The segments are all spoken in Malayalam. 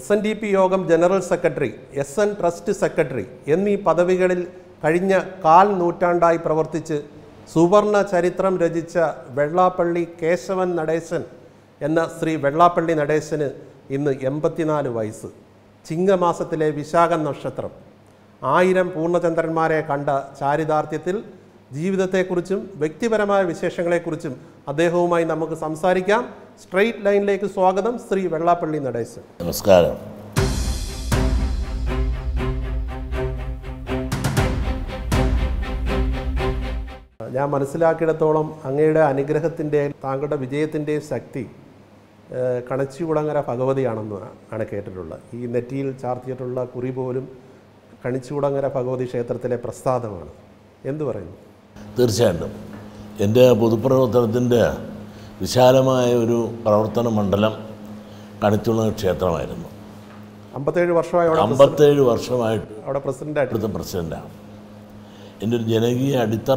എസ് എൻ ഡി പി യോഗം general secretary S N trust secretary എന്നീ പദവികളിൽ കഴിഞ്ഞ കാൽ നൂറ്റാണ്ടായി പ്രവർത്തിച്ച് സുവർണ ചരിത്രം രചിച്ച വെള്ളാപ്പള്ളി കേശവൻ നടേശൻ എന്ന ശ്രീ വെള്ളാപ്പള്ളി നടേശന് ഇന്ന് എൺപത്തിനാല് വയസ്സ് ചിങ്ങമാസത്തിലെ വിശാഖ നക്ഷത്രം ആയിരം പൂർണ്ണചന്ദ്രന്മാരെ കണ്ട ചാരിതാർത്ഥ്യത്തിൽ ജീവിതത്തെക്കുറിച്ചും വ്യക്തിപരമായ വിശേഷങ്ങളെക്കുറിച്ചും അദ്ദേഹവുമായി നമുക്ക് സംസാരിക്കാം സ്ട്രെയിറ്റ് ലൈനിലേക്ക് സ്വാഗതം ശ്രീ വെള്ളാപ്പള്ളി നടേശൻ നമസ്കാരം ഞാൻ മനസ്സിലാക്കിയിടത്തോളം അങ്ങയുടെ അനുഗ്രഹത്തിൻ്റെയും താങ്കളുടെ വിജയത്തിൻ്റെയും ശക്തി ഏഹ്, കണച്ചികുളങ്ങര ഭഗവതിയാണെന്ന് ആണ് കേട്ടിട്ടുള്ളത് ഈ നെറ്റിയിൽ ചാർത്തിയിട്ടുള്ള കുറി പോലും കണിച്ചുകുളങ്ങര ഭഗവതി ക്ഷേത്രത്തിലെ പ്രസാദമാണ് എന്തു പറയുന്നു തീർച്ചയായിട്ടും എൻ്റെ പൊതുപ്രവർത്തനത്തിൻ്റെ വിശാലമായ ഒരു പ്രവർത്തന മണ്ഡലം കണിച്ചുള്ള ക്ഷേത്രമായിരുന്നു അമ്പത്തേഴ് വർഷമായി അവിടെ അമ്പത്തേഴ് വർഷമായിട്ട് അവിടെ പ്രസിഡൻ്റായിട്ട് ഇവിടുത്തെ പ്രസിഡൻ്റാണ് എൻ്റെ ഒരു ജനകീയ അടിത്തറ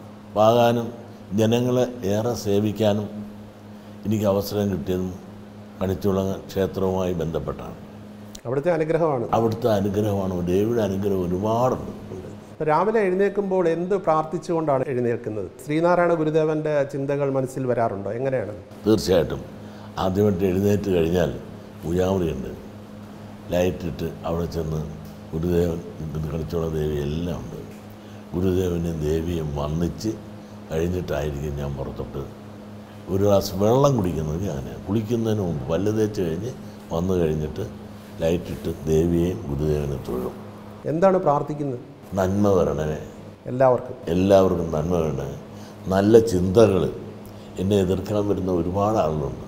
പാകാനും ജനങ്ങളെ ഏറെ സേവിക്കാനും എനിക്ക് അവസരം കിട്ടിയതും കണിച്ചുളങ്ങ ക്ഷേത്രവുമായി ബന്ധപ്പെട്ടാണ് അവിടുത്തെ അനുഗ്രഹമാണ് അവിടുത്തെ അനുഗ്രഹമാണ് ദേവിയുടെ അനുഗ്രഹം ഒരുപാടുണ്ട് രാവിലെ എഴുന്നേൽക്കുമ്പോൾ എന്ത് പ്രാർത്ഥിച്ചുകൊണ്ടാണ് എഴുന്നേൽക്കുന്നത് ശ്രീനാരായണ ഗുരുദേവന്റെ ചിന്തകൾ മനസ്സിൽ വരാറുണ്ടോ എങ്ങനെയാണ് തീർച്ചയായിട്ടും ആദ്യമായിട്ട് എഴുന്നേറ്റ് കഴിഞ്ഞാൽ പൂജാമുറിയുണ്ട് ലൈറ്റിട്ട് അവിടെ ചെന്ന് ഗുരുദേവൻ കളിച്ചോള ദേവി എല്ലാം ഉണ്ട് ഗുരുദേവനെയും ദേവിയും വന്നിച്ച് കഴിഞ്ഞിട്ടായിരിക്കും ഞാൻ പുറത്തോട്ട് ഒരു ഗ്ലാസ് വെള്ളം കുടിക്കുന്നത് ഞാൻ കുളിക്കുന്നതിന് മുമ്പ് പല്ല് തേച്ച് കഴിഞ്ഞ് വന്നു കഴിഞ്ഞിട്ട് ലൈറ്റിട്ട് ദേവിയെയും ഗുരുദേവനെ തൊഴും എന്താണ് പ്രാർത്ഥിക്കുന്നത് നന്മ വരണമേ എല്ലാവർക്കും എല്ലാവർക്കും നന്മ വേണേ നല്ല ചിന്തകൾ എന്നെ എതിർക്കാൻ വരുന്ന ഒരുപാട് ആളുകളുണ്ട്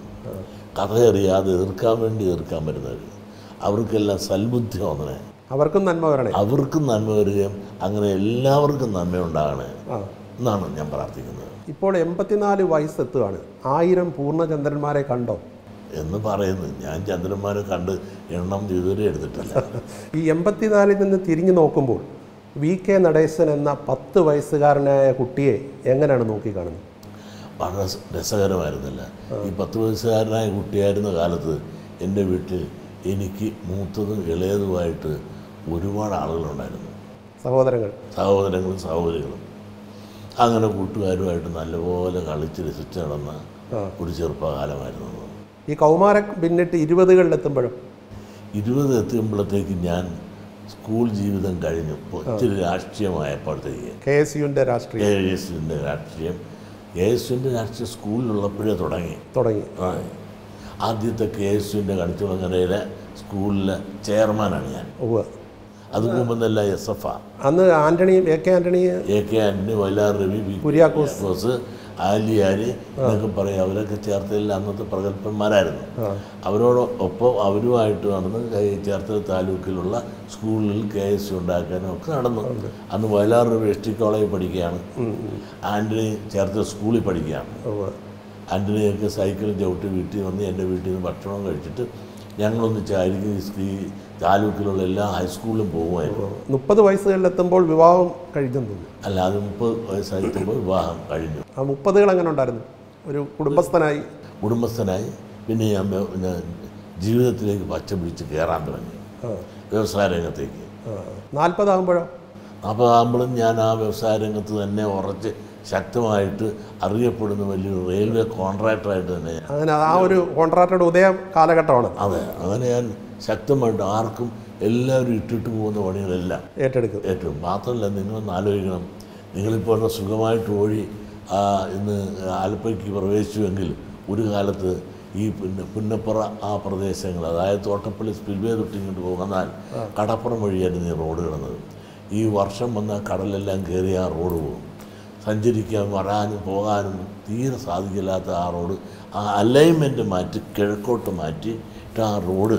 കഥ അറിയാതെ എതിർക്കാൻ വേണ്ടി എതിർക്കാൻ വരുന്നവർ അവർക്കെല്ലാം സൽബുദ്ധി തോന്നണേ അവർക്കും നന്മ വരണേ അവർക്കും നന്മ വരികയും അങ്ങനെ എല്ലാവർക്കും നന്മ ഉണ്ടാകണേ ആ എന്നാണ് ഞാൻ പ്രാർത്ഥിക്കുന്നത് ഇപ്പോൾ എൺപത്തിനാല് വയസ്സെത്തുകയാണ് ആയിരം പൂർണ്ണചന്ദ്രന്മാരെ കണ്ടോ എന്ന് പറയുന്നു ഞാൻ ചന്ദ്രന്മാരെ കണ്ട് എണ്ണം ഇതുവരെ എടുത്തിട്ടില്ല ഈ എൺപത്തിനാലിൽ നിന്ന് തിരിഞ്ഞു നോക്കുമ്പോൾ വി കെ നടേശൻ എന്ന പത്ത് വയസ്സുകാരനായ കുട്ടിയെ എങ്ങനെയാണ് നോക്കിക്കാണുന്നത് വളരെ രസ- രസകരമായിരുന്നില്ല ഈ പത്ത് വയസ്സുകാരനായ കുട്ടിയായിരുന്ന കാലത്ത് എൻ്റെ വീട്ടിൽ എനിക്ക് മൂത്തതും ഇളയതുമായിട്ട് ഒരുപാട് ആളുകളുണ്ടായിരുന്നു സഹോദരങ്ങൾ സഹോദരങ്ങളും സഹോദരികളും അങ്ങനെ കൂട്ടുകാരുമായിട്ട് നല്ലപോലെ കളിച്ച് രസിച്ച് നടന്ന ആ. ഒരു ചെറുപ്പകാലമായിരുന്നു അത്. ഈ കൗമാരം പിന്നിട്ട് ഇരുപതുകളിലെത്തുമ്പോഴും ഇരുപത് എത്തുമ്പോഴത്തേക്ക് ഞാൻ സ്കൂൾ ജീവിതം കഴിഞ്ഞു ഒത്തിരി രാഷ്ട്രീയമായപ്പോഴത്തേക്ക് കെ എസ് യുവിൻ്റെ രാഷ്ട്രീയം കെ എസ് യുവിൻ്റെ രാഷ്ട്രീയം കെ എസ് യുവിൻ്റെ രാഷ്ട്രീയം സ്കൂളിലുള്ളപ്പോഴേ തുടങ്ങി തുടങ്ങി ആ. ആദ്യത്തെ കെ എസ് യുവിൻ്റെ കണിച്ചുളങ്ങരയിലെ സ്കൂളിലെ ചെയർമാനാണ് ഞാൻ ഉവ്വ് അത് മുമ്പെന്നല്ല എസ് എഫ് ആ അന്ന് Antony A K Antony A K Antony Vayalar Ravi V Kuriakose. Kuriakose Aliyar എന്നൊക്കെ പറയും അവരൊക്കെ ചേർത്തലിൽ അന്നത്തെ പ്രഗത്ഭന്മാരായിരുന്നു അവരോട് ഒപ്പം അവരുമായിട്ട് നടന്ന് കൈ- ചേർത്തല താലൂക്കിലുള്ള സ്കൂളിൽ കെ എസ് സി ഉണ്ടാക്കാനും ഒക്കെ നടന്നു അന്ന് വയലാർ രവി എസ് ടി കോളേജിൽ പഠിക്കുകയാണ് ആൻ്റണി ചേർത്തല സ്കൂളിൽ പഠിക്കുകയാണ് ഉവ്വ് ആൻ്റണിയൊക്കെ സൈക്കിളും ചവിട്ടി വീട്ടിൽ വന്ന് എൻ്റെ വീട്ടിൽ നിന്ന് ഭക്ഷണം കഴിച്ചിട്ട് ഞങ്ങളൊന്നിച്ചായിരിക്കും ഈ സ്കീ താലൂക്കിലുള്ള എല്ലാ ഹൈസ്കൂളിലും പോകുമായിരുന്നു മുപ്പത് വയസ്സുകളിലെത്തുമ്പോൾ വിവാഹം കഴിഞ്ഞെന്ന് തോന്നുന്നു അല്ലാതെ മുപ്പത് വയസ്സായിട്ടുമ്പോൾ വിവാഹം കഴിഞ്ഞു ആ മുപ്പതുകൾ എങ്ങനെ ഉണ്ടായിരുന്നു ഒരു കുടുംബസ്ഥനായി കുടുംബസ്ഥനായി പിന്നെ ഞാൻ വ്യ- ഞാൻ ജീവിതത്തിലേക്ക് പച്ച പിടിച്ച് കയറാൻ തുടങ്ങി ആ, വ്യവസായ രംഗത്തേക്ക് ആ. നാൽപ്പതാകുമ്പോഴോ അപ്പോൾ ആകുമ്പോഴും ഞാൻ ആ വ്യവസായ രംഗത്ത് തന്നെ ഉറച്ച് ശക്തമായിട്ട് അറിയപ്പെടുന്ന വലിയൊരു റെയിൽവേ കോൺട്രാക്ടറായിട്ട് തന്നെ ഞാൻ അങ്ങനെ ആ ഒരു കോൺട്രാക്ടറുടെ ഉദയം കാലഘട്ടമാണ് അതെ അങ്ങനെ ഞാൻ ശക്തമായിട്ട് ആർക്കും എല്ലാവരും ഇട്ടിട്ട് പോകുന്ന പണികളെല്ലാം ഏറ്റെടുക്കും ഏറ്റവും മാത്രമല്ല നിങ്ങളൊന്ന് ആലോചിക്കണം നിങ്ങളിപ്പോൾ ഇവിടെ സുഖമായിട്ട് ഓടി ആ, ഇന്ന് ആലപ്പയ്ക്ക് പ്രവേശിച്ചുവെങ്കിൽ ഒരു കാലത്ത് ഈ പുന്ന പുന്നപ്പുറ ആ പ്രദേശങ്ങൾ അതായത് തോട്ടപ്പള്ളി സ്പിൽവേ തൊട്ട് ഇങ്ങോട്ട് പോകാന്നാൽ കടപ്പുറം വഴിയായിരുന്നു ഈ റോഡ് കിടന്നത് ഈ വർഷം വന്ന കടലെല്ലാം കയറി ആ റോഡ് പോകും സഞ്ചരിക്കാൻ വരാനും പോകാനും തീരെ സാധിക്കില്ലാത്ത ആ റോഡ് ആ അലൈൻമെൻറ്റ് മാറ്റി കിഴക്കോട്ട് മാറ്റിയിട്ട് ആ റോഡ്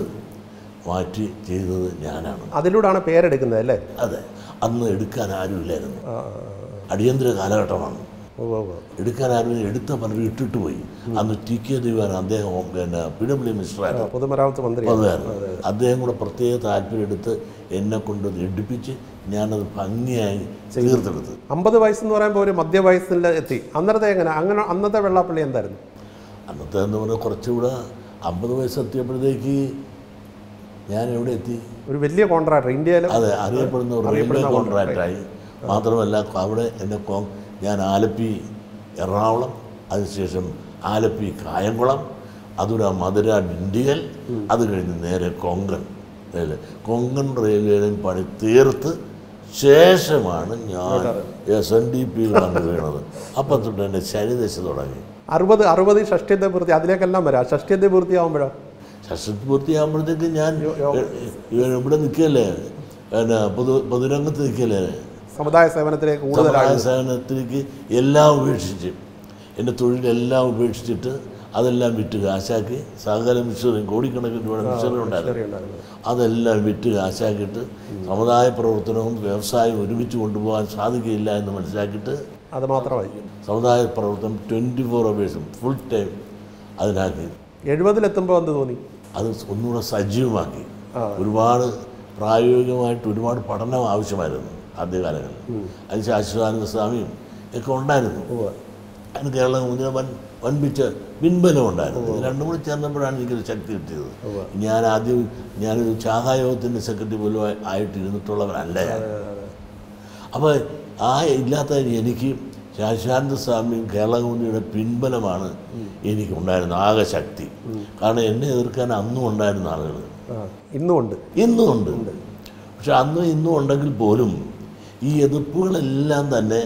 മാറ്റി ചെയ്തത് ഞാനാണ് അതിലൂടെയാണ് പേരെടുക്കുന്നത് അല്ലേ അതെ അന്ന് എടുക്കാൻ ആരുമില്ലായിരുന്നു ആ, ആ, ആ. അടിയന്തര കാലഘട്ടമാണ് ഉവ്വ് ഉവ്വ്. എടുക്കാൻ ആരും എടുത്ത പലരും ഇട്ടിട്ട് പോയി അന്ന് ടി കെ ദിവാൻ അദ്ദേഹം പിന്നെ പി ഡബ്ല്യു മിനിസ്റ്ററായിരുന്നു പൊതുമരാമത്ത് മന്ത്രി പതിവായിരുന്നു അദ്ദേഹം കൂടെ പ്രത്യേക താല്പര്യം എടുത്ത് എന്നെ കൊണ്ട് എടുപ്പിച്ച് ഞാനത് ഭംഗിയായി തീർത്തെടുത്ത് അമ്പത് വയസ്സെന്ന് പറയുമ്പോൾ ഒരു മധ്യവയസ്സിൽ എത്തി അന്നത്തെ എങ്ങനെ അങ്ങനെ അന്നത്തെ വെള്ളാപ്പള്ളി എന്തായിരുന്നു അന്നത്തെ എന്ന് പറഞ്ഞാൽ കുറച്ചുകൂടെ അമ്പത് വയസ്സ് എത്തിയപ്പോഴത്തേക്ക് ഞാൻ എവിടെ എത്തി ഒരു വലിയ കോൺട്രാക്ടർ ഇന്ത്യയിലെ അതെ അറിയപ്പെടുന്ന ഒരു റെയിൽവേ കോൺട്രാക്റ്റായി മാത്രമല്ല അവിടെ എന്നെ കോ ഞാൻ ആലപ്പി എറണാകുളം അതിനുശേഷം ആലപ്പി കായംകുളം അതുര മധുര ഡിണ്ടിഗൽ അത് കഴിഞ്ഞ് നേരെ കൊങ്കൺ റെയിൽവേ കൊങ്കൺ റെയിൽവേയിലും പണി തീർത്ത് ശേഷമാണ് ഞാൻ എസ് എൻ ഡി പി വന്ന് വീണത് അപ്പം തൊട്ട് എൻ്റെ ശനിദശ തുടങ്ങി അറുപത് അറുപത് ഷഷ്ടിയത്തെ പൂർത്തി അതിലേക്കെല്ലാം വരാം ഷഷ്ടിയത്തെ പൂർത്തിയാവുമ്പോഴോ ഷഷ്ടി പൂർത്തിയാകുമ്പോഴത്തേക്ക് ഞാൻ ഇവിടെ നിൽക്കല്ലേ പിന്നെ പൊതു പൊതുരംഗത്ത് നിൽക്കല്ലേ സമുദായ സേവനത്തിലേക്ക് കൂടുതൽ സമുദായ സേവനത്തിലേക്ക് എല്ലാം ഉപേക്ഷിച്ച് എൻ്റെ തൊഴിലെല്ലാം ഉപേക്ഷിച്ചിട്ട് അതെല്ലാം വിറ്റ് കാശാക്കി സകല മിശ്രം കോടിക്കണക്കിന് രൂപയുടെ മിശ്രം ഉണ്ടായിരുന്നു ഉണ്ടായിരുന്നു അതെല്ലാം വിറ്റ് കാശാക്കിയിട്ട് സമുദായ പ്രവർത്തനവും വ്യവസായവും ഒരുമിച്ച് കൊണ്ടുപോകാൻ സാധിക്കില്ല എന്ന് മനസ്സിലാക്കിയിട്ട് അത് മാത്രമായി സമുദായ പ്രവർത്തനം ട്വൻറ്റി ഫോർ അവേഴ്സും ഫുൾ ടൈം അതിനാക്കി എഴുപതിലെത്തുമ്പോൾ എന്ത് തോന്നി അത് ഒന്നുകൂടെ സജീവമാക്കി ഒരുപാട് പ്രായോഗികമായിട്ട് ഒരുപാട് പഠനം ആവശ്യമായിരുന്നു ആദ്യകാലങ്ങളിൽ അതിന് ശാശ്വതാനന്ദ സ്വാമിയും ഒക്കെ ഉണ്ടായിരുന്നു അതിന് കേരളം മുന്നിൽ വൻ വൻപിച്ച പിൻബലം ഉണ്ടായിരുന്നു ഇത് രണ്ടും കൂടി ചേർന്നപ്പോഴാണ് എനിക്കൊരു ശക്തി കിട്ടിയത് ഞാൻ ആദ്യം ഞാനൊരു ശാഖായോഗത്തിൻ്റെ സെക്രട്ടറി പോലും ആയി- ആയിട്ടിരുന്നിട്ടുള്ളവരല്ല ഞാൻ അപ്പോൾ ആ ഇല്ലാത്ത എനിക്ക് ശാശാന്ത സ്വാമിയും കേരളകുന്നിയുടെ പിൻബലമാണ് എനിക്കുണ്ടായിരുന്ന ആകെ ശക്തി കാരണം എന്നെ എതിർക്കാൻ അന്നും ഉണ്ടായിരുന്ന ആളുകൾ ആ ഇന്നും ഉണ്ട് ഇന്നും ഉണ്ട് പക്ഷെ അന്നും ഇന്നും ഉണ്ടെങ്കിൽ പോലും ഈ എതിർപ്പുകളെല്ലാം തന്നെ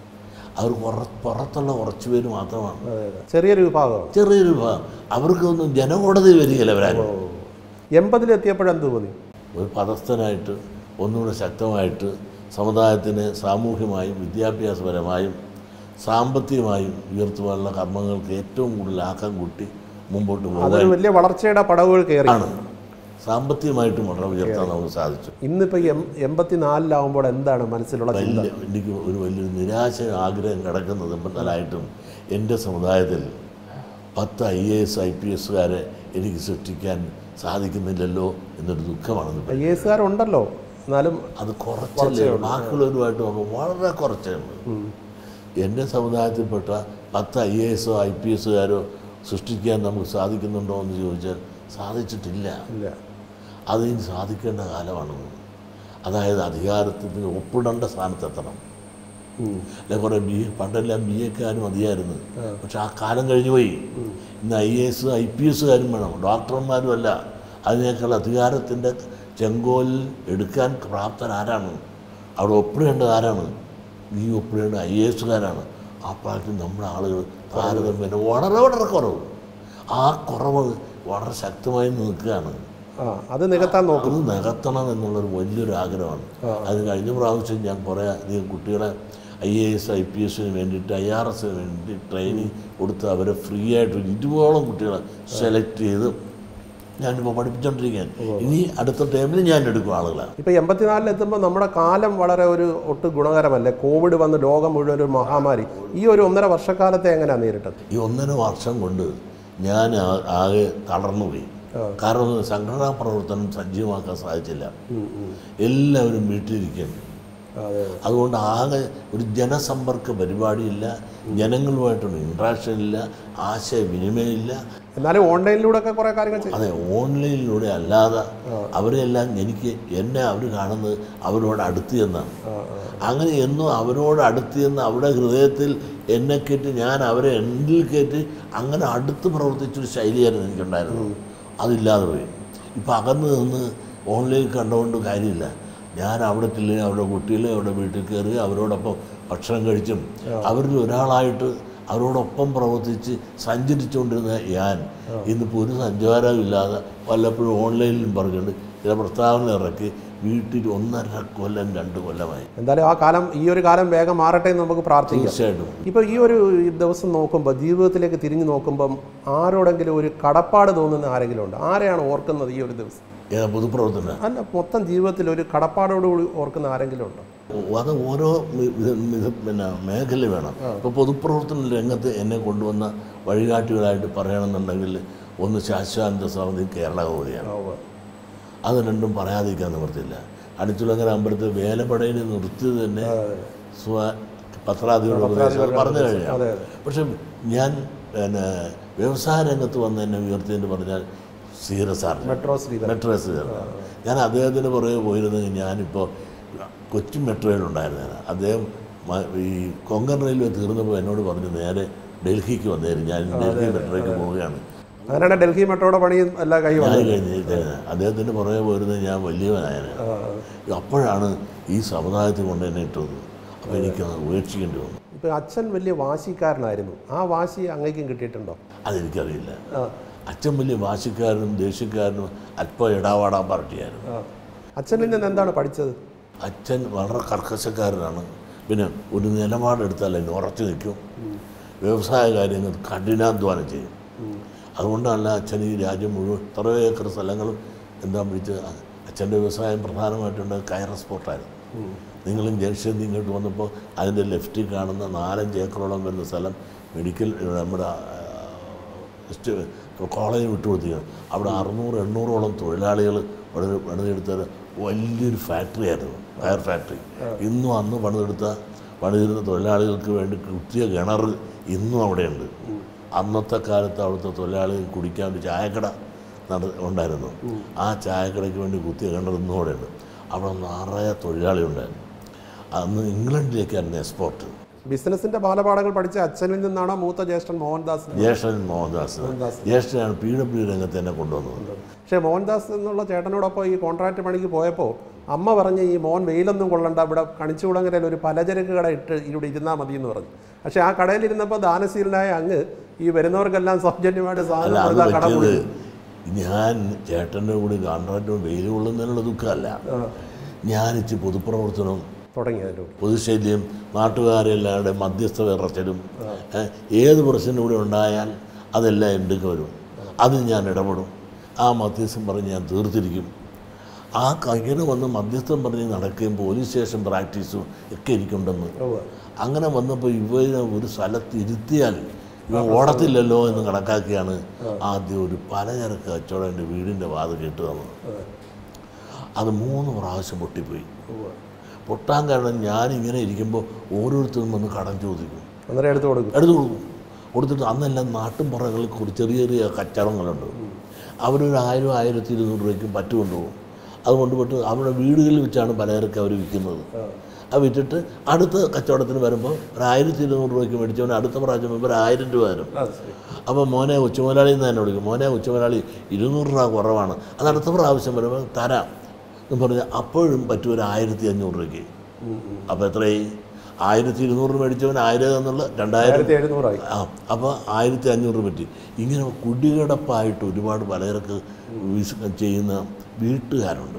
അവർ പുറ പുറത്തുള്ള കുറച്ച് പേര് മാത്രമാണ് അതെ അതെ ചെറിയൊരു വിഭാഗമാണ് ചെറിയൊരു വിഭാഗം അവർക്കൊന്നും ജനകോടതി വരികയില്ല അവരാരും എൺപതിലെത്തിയപ്പോഴെന്ത് തോന്നി ഒരു പദസ്ഥനായിട്ട് ഒന്നുകൂടെ ശക്തമായിട്ട് സമുദായത്തിന് സാമൂഹ്യമായും വിദ്യാഭ്യാസപരമായും സാമ്പത്തികമായും ഉയർത്തുവാനുള്ള കർമ്മങ്ങൾക്ക് ഏറ്റവും കൂടുതൽ ആക്കം കൂട്ടി മുമ്പോട്ട് പോകാൻ അതൊരു വലിയ വളർച്ചയുടെ പടവുകൾ കയറി ആണ് സാമ്പത്തികമായിട്ടും വളരെ ഉയർത്താൻ നമുക്ക് സാധിച്ചു ഇന്നിപ്പോൾ എം എൺപത്തിനാലിലാവുമ്പോൾ എന്താണ് മനസ്സിലുള്ള ചിന്ത വലിയ എനിക്ക് ഒരു വലിയൊരു നിരാശ ആഗ്രഹം കിടക്കുന്നത് എൺപത്തിനാലായിട്ടും എൻ്റെ സമുദായത്തിൽ പത്ത് I A S I P എസുകാരെ എനിക്ക് സൃഷ്ടിക്കാൻ സാധിക്കുന്നില്ലല്ലോ എന്നൊരു ദുഃഖമാണ് ഐ എ എസുകാരുണ്ടല്ലോ എന്നാലും അത് കുറച്ചല്ലേ ഉള്ളൂ. ബാക്കിയുള്ളവരുമായിട്ട് നോക്കുമ്പോൾ വളരെ കുറച്ചേ ഉള്ളൂ എൻ്റെ സമുദായത്തിൽപ്പെട്ട പത്ത് ഐ എ എസോ ഐ പി എസുകാരോ സൃഷ്ടിക്കാൻ നമുക്ക് സാധിക്കുന്നുണ്ടോ എന്ന് ചോദിച്ചാൽ സാധിച്ചിട്ടില്ല ഇല്ല അത് ഇനി സാധിക്കേണ്ട കാലമാണ് അതായത് അധികാരത്തിന് ഒപ്പിടേണ്ട സ്ഥാനത്തെത്തണം ഉം. അല്ലെ കുറേ ബി പണ്ടെല്ലാം ബി എക്കാരും മതിയായിരുന്നു പക്ഷെ ആ കാലം കഴിഞ്ഞു പോയി ഇന്ന് I A S I P എസുകാരും വേണം ഡോക്ടർമാരും അല്ല അതിനേക്കാൾ അധികാരത്തിൻ്റെ ചെങ്കോലിൽ എടുക്കാൻ പ്രാപ്തരാരാണ് അവിടെ ഒപ്പിടേണ്ടത് ആരാണ് ഈ ഒപ്പിടേണ്ട ഐ എ എസുകാരാണ് ആ പ്രായത്തിൽ നമ്മുടെ ആളുകൾ താരതമ്യേന വളരെ വളരെ കുറവ് ആ കുറവ് വളരെ ശക്തമായി നിൽക്കുകയാണ് ആ അത് നികത്താൻ നോക്കും അത് നികത്തണം എന്നുള്ളൊരു വലിയൊരു ആഗ്രഹമാണ് അത് കഴിഞ്ഞ പ്രാവശ്യം ഞാൻ കുറേ അധികം കുട്ടികളെ I A S I P എസിന് വേണ്ടിയിട്ട് ഐ ആർ എസിന് വേണ്ടി ട്രെയിനിങ് കൊടുത്ത് അവരെ ഫ്രീ ആയിട്ട് ഒരു ഇരുപതോളം കുട്ടികളെ സെലക്ട് ചെയ്ത് ഞാനിപ്പോൾ പഠിപ്പിച്ചുകൊണ്ടിരിക്കുകയാണ് ഇനി അടുത്ത ടൈമിൽ ഞാൻ എടുക്കും ആളുകളെ ഇപ്പം എൺപത്തിനാലിലെത്തുമ്പോൾ നമ്മുടെ കാലം വളരെ ഒരു ഒട്ട് ഗുണകരമല്ലേ കോവിഡ് വന്ന് ലോകം മുഴുവൻ ഒരു മഹാമാരി ഈ ഒരു ഒന്നര വർഷക്കാലത്തെ എങ്ങനെയാണ് നേരിട്ടത് ഈ ഒന്നര വർഷം കൊണ്ട് ഞാൻ ആ- ആകെ തളർന്നുപോയി കാരണം സംഘടനാ പ്രവർത്തനം സജീവമാക്കാൻ സാധിച്ചില്ല എല്ലാവരും വീട്ടിലിരിക്കുകയാണ് അതെ അതുകൊണ്ട് ആകെ ഒരു ജനസമ്പർക്ക പരിപാടിയില്ല ജനങ്ങളുമായിട്ടുള്ള ഇൻട്രാക്ഷൻ ഇല്ല ആശയവിനിമയം ഇല്ല എന്നാലും ഓൺലൈനിലൂടെ ഒക്കെ കുറേ കാര്യങ്ങൾ ചെയ്യും അതെ ഓൺലൈനിലൂടെ അല്ലാതെ അവരെല്ലാം എനിക്ക് എന്നെ അവർ കാണുന്നത് അവരോട് അടുത്ത് എന്നാണ് അങ്ങനെ എന്നും അവരോട് അടുത്ത് എന്ന് അവരുടെ ഹൃദയത്തിൽ എന്നെ കയറ്റി ഞാൻ അവരെ എന്നിൽ കയറ്റി അങ്ങനെ അടുത്ത് പ്രവർത്തിച്ചൊരു ശൈലിയായിരുന്നു എനിക്കുണ്ടായിരുന്നത് അതില്ലാതെ പോയി ഇപ്പം അകന്ന് നിന്ന് ഓൺലൈൻ കണ്ടുകൊണ്ട് കാര്യമില്ല ഞാൻ അവിടെ ചെല്ലുക അവരുടെ കുട്ടികളെ അവരുടെ വീട്ടിൽ കയറുക അവരോടൊപ്പം ഭക്ഷണം കഴിച്ചും അവരിൽ ഒരാളായിട്ട് അവരോടൊപ്പം പ്രവർത്തിച്ച് സഞ്ചരിച്ചുകൊണ്ടിരുന്ന ഞാൻ ഇന്നിപ്പോൾ ഒരു സഞ്ചാരവും ഇല്ലാതെ വല്ലപ്പോഴും ഓൺലൈനിലും പറഞ്ഞുകൊണ്ട് ചില പ്രസ്താവന ഇറക്കി വീട്ടിൽ ഒന്നര കൊല്ലം രണ്ട് കൊല്ലമായി എന്തായാലും ആ കാലം ഈ ഒരു കാലം വേഗം മാറട്ടെ എന്ന് നമുക്ക് പ്രാർത്ഥിക്കാം തീർച്ചയായിട്ടും ഇപ്പോൾ ഈ ഒരു ദിവസം നോക്കുമ്പോൾ ജീവിതത്തിലേക്ക് തിരിഞ്ഞു നോക്കുമ്പം ആരോടെങ്കിലും ഒരു കടപ്പാട് തോന്നുന്ന ആരെങ്കിലും ഉണ്ട് ആരെയാണ് ഓർക്കുന്നത് ഈ ഒരു ദിവസം ഏതാ പൊതുപ്രവർത്തന അല്ല മൊത്തം ജീവിതത്തിൽ ഒരു കടപ്പാടോടുകൂടി ഓർക്കുന്ന ആരെങ്കിലും ഉണ്ടോ അത് ഓരോ മി- ഇത് ഇത് പിന്നെ മേഖല വേണം ഇപ്പോൾ പൊതുപ്രവർത്തന രംഗത്ത് എന്നെ കൊണ്ടുവന്ന വഴികാട്ടികളായിട്ട് പറയണമെന്നുണ്ടെങ്കിൽ ഒന്ന് ശാശ്വതാനന്ദ സമിതി കേരള കോതിയാണ് അത് രണ്ടും പറയാതിരിക്കാൻ നിവൃത്തിയില്ല അടുത്തുള്ളങ്ങനെ അമ്പലത്തിൽ വേലപ്പടയിൽ നിർത്തിയത് തന്നെ സ്വ പത്രാധിപരുടെ ഉപദേശം പറഞ്ഞു കഴിഞ്ഞാൽ അതെ പക്ഷെ ഞാൻ പിന്നെ വ്യവസായ രംഗത്ത് വന്ന് എന്നെ ഉയർത്തിയെന്ന് പറഞ്ഞാൽ ശ്രീധര സാറിന് മെട്രോ ശ്രീധരൻ മെട്രോ ശ്രീധരൻ ഞാൻ അദ്ദേഹത്തിന് പുറകെ പോയിരുന്നെങ്കിൽ ഞാനിപ്പോൾ കൊച്ചി മെട്രോയിലുണ്ടായിരുന്നു ഞാൻ അദ്ദേഹം മ- ഈ കൊങ്കൺ റെയിൽവേ തീർന്നപ്പോൾ എന്നോട് പറഞ്ഞു നേരെ ഡൽഹിക്ക് വന്നേരും ഞാൻ ഡൽഹി മെട്രോയ്ക്ക് പോവുകയാണ് അങ്ങനെയാണ് ഡൽഹി മെട്രോയുടെ പണിയും എല്ലാ കൈ ഞാൻ വന്നത് കഴിഞ്ഞ് അദ്ദേഹത്തിൻ്റെ പുറകെ പോയിരുന്നത് ഞാൻ വലിയവനായനെ അപ്പോഴാണ് ഈ സമുദായത്തിൽ കൊണ്ട് എന്നെ ഇട്ടത് അപ്പോൾ എനിക്കത് ഉപേക്ഷിക്കേണ്ടി വന്നു ഇപ്പൊ അച്ഛൻ വലിയ വാശിക്കാരനായിരുന്നു ആ വാശി അങ്ങേക്കും കിട്ടിയിട്ടുണ്ടോ അതെനിക്കറിയില്ല ആ, അച്ഛൻ വലിയ വാശിക്കാരനും ദേഷ്യക്കാരനും അല്പം ഇടാവാടാൻ പാർട്ടിയായിരുന്നു ആ. അച്ഛനിൽ നിന്ന് എന്താണ് പഠിച്ചത് അച്ഛൻ വളരെ കർക്കശക്കാരനാണ് പിന്നെ ഒരു നിലപാടെടുത്താൽ അതിന് ഉറച്ചു നിൽക്കും വ്യവസായ കാര്യങ്ങൾ കഠിനാധ്വാനം ചെയ്യും അതുകൊണ്ടല്ല അച്ഛൻ ഈ രാജ്യം മുഴുവൻ ഇത്ര ഏക്കർ സ്ഥലങ്ങളും എന്താ വിളിച്ച് അച്ഛൻ്റെ വ്യവസായം പ്രധാനമായിട്ടുണ്ട് കയർ സ്പോർട്ടായിരുന്നു നിങ്ങളും ജംഗ്ഷനിൽ നിന്ന് ഇങ്ങോട്ട് വന്നപ്പോൾ അതിൻ്റെ ലെഫ്റ്റിൽ കാണുന്ന നാലഞ്ച് ഏക്കറോളം വരുന്ന സ്ഥലം മെഡിക്കൽ നമ്മുടെ സ്റ്റ് കോളേജ് വിട്ടുകൊടുത്തിരിക്കുകയാണ് അവിടെ അറുന്നൂറ് എണ്ണൂറോളം തൊഴിലാളികൾ പണി പണിതെടുത്ത വലിയൊരു ഫാക്ടറി ആയിരുന്നു കയർ ഫാക്ടറി ഇന്നും അന്ന് പണിതെടുത്ത പണിതിരുന്ന തൊഴിലാളികൾക്ക് വേണ്ടി കുത്തിയ കിണർ ഇന്നും അവിടെയുണ്ട് അന്നത്തെ കാലത്ത് അവിടുത്തെ തൊഴിലാളികൾ കുടിക്കാൻ ഒരു ചായക്കട നട ഉണ്ടായിരുന്നു ആ ചായക്കടയ്ക്ക് വേണ്ടി കുത്തിയ കിണർ ഇന്നും അവിടെയുണ്ട് അവിടെ നിറയെ തൊഴിലാളി ഉണ്ടായിരുന്നു അന്ന് ഇംഗ്ലണ്ടിലേക്കായിരുന്നു എക്സ്പോർട്ട് ബിസിനസിന്റെ ബാലപാഠങ്ങൾ പഠിച്ച അച്ഛനിൽ നിന്നാണോ മൂത്ത ജ്യേഷ്ഠൻ മോഹൻദാസ് ജ്യേഷ്ഠൻ മോഹൻദാസ് ജ്യേഷ്ഠനാണ് പി ഡബ്ല്യു രംഗത്ത് എന്നെ കൊണ്ടുവന്നത് പക്ഷേ മോഹൻദാസ് എന്നുള്ള ചേട്ടനോടൊപ്പം ഈ കോൺട്രാക്ട് പണിക്ക് പോയപ്പോൾ അമ്മ പറഞ്ഞ് ഈ മോൻ വെയിലൊന്നും കൊള്ളണ്ട ഇവിടെ കണിച്ചുകുളങ്ങരയിൽ ഒരു പലചരക്ക് കട ഇട്ട് ഇവിടെ ഇരുന്നാൽ മതി എന്ന് പറഞ്ഞു പക്ഷേ ആ കടയിലിരുന്നപ്പോൾ ദാനശീലനായ അങ്ങ് ഈ വരുന്നവർക്കെല്ലാം സൗജന്യമായിട്ട് അല്ല സാധനം അത് കൊടുത്താൽ കട പറ്റിയത് പൊളിച്ചു. ഞാൻ ചേട്ടൻ്റെ കൂടി കോൺട്രാക്റ്റ് വെയിൽ കൊള്ളുന്നതിനുള്ള ദുഃഖമല്ല ഞാൻ ഇച്ചി പൊതുപ്രവർത്തനം തുടങ്ങി അതിൻ്റെ കൂടെ. പൊതുശല്യം നാട്ടുകാരെല്ലാവരുടെ മധ്യസ്ഥ വിറച്ചലും ഏഹ്, ഏത് പ്രശ്നം ഇവിടെ ഉണ്ടായാൽ അതെല്ലാം എൻ്റെ വരും അതിൽ ഞാൻ ഇടപെടും ആ മധ്യസ്ഥം പറഞ്ഞ് ഞാൻ തീർത്തിരിക്കും ആ കൈകന് വന്ന് മധ്യസ്ഥം പറഞ്ഞ് നടക്കുകയും പോലീസ് സ്റ്റേഷൻ പ്രാക്ടീസും ഒക്കെ എനിക്കുണ്ടെന്ന് ഉവ്വ്. അങ്ങനെ വന്നപ്പോൾ ഇവനെ ഒരു സ്ഥലത്ത് ഇരുത്തിയാൽ ഇവൻ ഓടത്തില്ലല്ലോ എന്ന് കണക്കാക്കിയാണ് ആദ്യം ഒരു പലചരക്ക് കച്ചവടം എൻ്റെ വീടിൻ്റെ വാത് കേട്ട് തന്നത് അത് മൂന്ന് പ്രാവശ്യം പൊട്ടിപ്പോയി ഉവ്വ്. പൊട്ടാൻ കാരണം ഞാനിങ്ങനെ ഇരിക്കുമ്പോൾ ഓരോരുത്തരും വന്ന് കടം ചോദിക്കും അന്നേരം എടുത്തു കൊടുക്കും എടുത്തു കൊടുക്കും കൊടുത്തിട്ട് അന്നെല്ലാം നാട്ടും പുറകളിൽ കുറച്ച് ചെറിയ ചെറിയ കച്ചവടങ്ങളുണ്ട് അവരൊരു ആയിരം ആയിരത്തി ഇരുന്നൂറ് രൂപയ്ക്കും പറ്റ് കൊണ്ടുപോകും അത് കൊണ്ടുപോയിട്ട് അവരുടെ വീടുകളിൽ വെച്ചാണ് പലചരക്ക് അവർ വിൽക്കുന്നത് അത് വിറ്റിട്ട് അടുത്ത കച്ചവടത്തിന് വരുമ്പോൾ ഒരു ആയിരത്തി ഇരുന്നൂറ് രൂപയ്ക്ക് മേടിച്ചവന് അടുത്ത പ്രാവശ്യം വരുമ്പോൾ ഒരു ആയിരം രൂപ വരും അത് ശരി. അപ്പോൾ മോനെ ഉച്ചമുതലാളി എന്ന് തന്നെ വിളിക്കും മോനെ ഉച്ചമുതലാളി ഇരുന്നൂറ് രൂപ കുറവാണ് അത് അടുത്ത പ്രാവശ്യം വരുമ്പോൾ തരാം എന്ന് പറഞ്ഞാൽ അപ്പോഴും പറ്റും ഒരു ആയിരത്തി അഞ്ഞൂറ് രൂപയ്ക്ക് അപ്പോൾ എത്രയായി ആയിരത്തി ഇരുന്നൂറ് മേടിച്ചവൻ ആയിരം എന്നുള്ള രണ്ടായിരം ആയിരത്തി എഴുന്നൂറായി ആ അപ്പോൾ ആയിരത്തി അഞ്ഞൂറ് രൂപ പറ്റി ഇങ്ങനെ കുടികിടപ്പായിട്ട് ഒരുപാട് പലചരക്ക് വിസ് ചെയ്യുന്ന വീട്ടുകാരുണ്ട്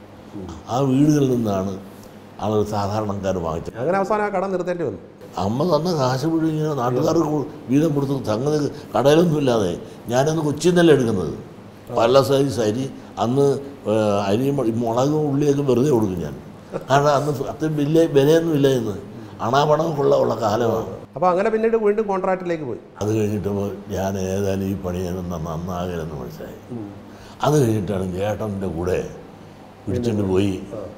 ആ വീടുകളിൽ നിന്നാണ് ആളുകൾ സാധാരണക്കാർ വാങ്ങിച്ചത് അങ്ങനെ അവസാനം ആ കട നിർത്തേണ്ടി വന്നു അമ്മ തന്ന കാശ് മുഴുവൻ ഇങ്ങനെ നാട്ടുകാർക്ക് കൊ- വീതം കൊടുത്തു സംഗതി കടയിലൊന്നും ഇല്ലാതെ ഞാനന്ന് കൊച്ചിയിൽ നിന്നല്ലേ എടുക്കുന്നത് പല സൈസ് അരി അന്ന് ഏ, അരി മു- മുളകും ഉള്ളിയൊക്കെ വെറുതെ കൊടുക്കും ഞാൻ കാരണം അന്ന് അത്രയും വലിയ വിലയൊന്നും ഇല്ല ഇന്ന് അണാപണമൊക്കെ ഉള്ള ഉള്ള കാലമാണ് അപ്പോൾ അങ്ങനെ പിന്നീട് വീണ്ടും കോൺട്രാക്റ്റിലേക്ക് പോയി അത് കഴിഞ്ഞിട്ട് ഞാൻ ഏതായാലും ഈ പണി നന്ന നന്നാകലെന്ന് മനസ്സിലായി അത് കഴിഞ്ഞിട്ടാണ് ചേട്ടൻ്റെ കൂടെ പിടിച്ചുകൊണ്ട് പോയി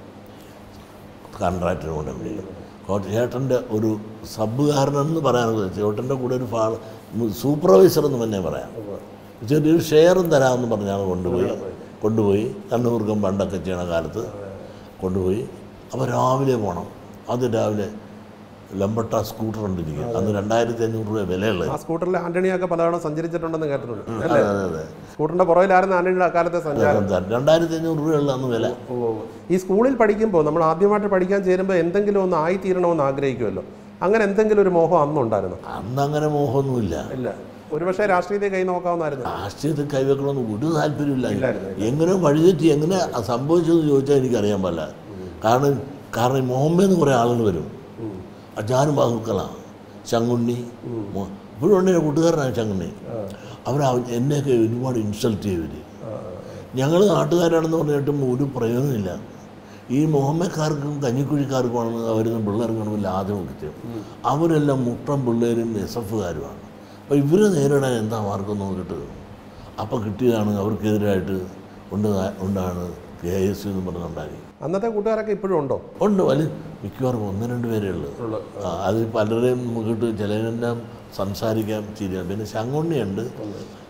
കോൺട്രാക്ടറിനെ കൊണ്ട് വിളിക്കും കോ- ചേട്ടൻ്റെ ഒരു സബ്ബുകാരനെന്ന് പറയാനത് ചേട്ടൻ്റെ കൂടെ ഒരു ഫാ സൂപ്പർവൈസർ എന്ന് തന്നെ പറയാം ചെറിയൊരു ഷെയറും തരാമെന്ന് പറഞ്ഞാണ് കൊണ്ടുപോയി കൊണ്ടുപോയി കണ്ണൂർക്കം പണ്ടൊക്കെ ചെയ്യണ കാലത്ത് കൊണ്ടുപോയി അപ്പോൾ രാവിലെ പോകണം അത് രാവിലെ ലംബട്ട സ്കൂട്ടർ ഉണ്ടിരിക്കുക അന്ന് രണ്ടായിരത്തി അഞ്ഞൂറ് രൂപ വിലയുള്ളത് ആ സ്കൂട്ടറിൽ ആന്റണിയൊക്കെ പലതവണ സഞ്ചരിച്ചിട്ടുണ്ടെന്ന് കേട്ടിട്ടുണ്ട് അതെ അതെ അതെ സ്കൂട്ടറിന്റെ പുറകിലായിരുന്നു ആന്റണിയുടെ അക്കാലത്തെ സഞ്ചാരം രണ്ടായിരത്തി അഞ്ഞൂറ് രൂപയുള്ള അന്ന് വില ഓ, ഓ, ഓ. ഈ സ്കൂളിൽ പഠിക്കുമ്പോൾ നമ്മൾ ആദ്യമായിട്ട് പഠിക്കാൻ ചേരുമ്പോൾ എന്തെങ്കിലും ഒന്ന് ആയിത്തീരണമെന്ന് ആഗ്രഹിക്കുമല്ലോ അങ്ങനെ എന്തെങ്കിലും ഒരു മോഹം അന്നുണ്ടായിരുന്നു അന്ന് അങ്ങനെ മോഹമൊന്നുമില്ല ഇല്ല ഒരുപക്ഷെ രാഷ്ട്രീയത്തെ കൈ നോക്കാവുന്നതായിരുന്നു രാഷ്ട്രീയത്തിൽ കൈവെക്കണമെന്ന് ഒരു താല്പര്യമില്ല ഇല്ലായിരുന്നു. എങ്ങനെ വഴിതെറ്റി എങ്ങനെ അത് സംഭവിച്ചതെന്ന് ചോദിച്ചാൽ എനിക്കറിയാൻ പാടില്ല കാരണം കാരണം ഈ മുഹമ്മദ് കുറേ ആളുകൾ വരും അജാനും ബാഹുക്കളാണ് ചങ്ങുണ്ണി മോ- ഇപ്പോഴും ഉണ്ട് എൻ്റെ കൂട്ടുകാരനാണ് ചങ്ങുണ്ണി അവർ എന്നെയൊക്കെ ഒരുപാട് ഇൻസൾട്ട് ചെയ്തവർ ഞങ്ങൾ നാട്ടുകാരാണെന്ന് പറഞ്ഞിട്ടും ഒരു പ്രയോജനമില്ല ഈ മുഹമ്മക്കാർക്കും കഞ്ഞിക്കുഴിക്കാർക്കുമാണ് അവരുന്ന പിള്ളേർക്കാണ് വലിയ ആദ്യം കിട്ടിയത് അവരെല്ലാം മുട്ടം പിള്ളേരും എസ് എഫുകാരുമാണ് അപ്പോൾ ഇവരെ നേരിടാൻ എന്താ മാർഗം നോക്കിയിട്ട് അപ്പോൾ കിട്ടിയതാണ് അവർക്കെതിരായിട്ട് ഉണ്ട് ഉണ്ടാണ് കെ എസ് യു എന്ന് പറഞ്ഞുണ്ടാക്കി അന്നത്തെ കൂട്ടുകാരൊക്കെ ഇപ്പോഴും ഉണ്ടോ ഉണ്ട് വലിയ മിക്കവാറും ഒന്ന് രണ്ട് പേരേ ഉള്ളൂ ആ, അതിൽ പലരെയും നോക്കിയിട്ട് ചിലരെല്ലാം സംസാരിക്കാൻ ചിരിയാണ് പിന്നെ ശങ്കുണ്ണിയുണ്ട്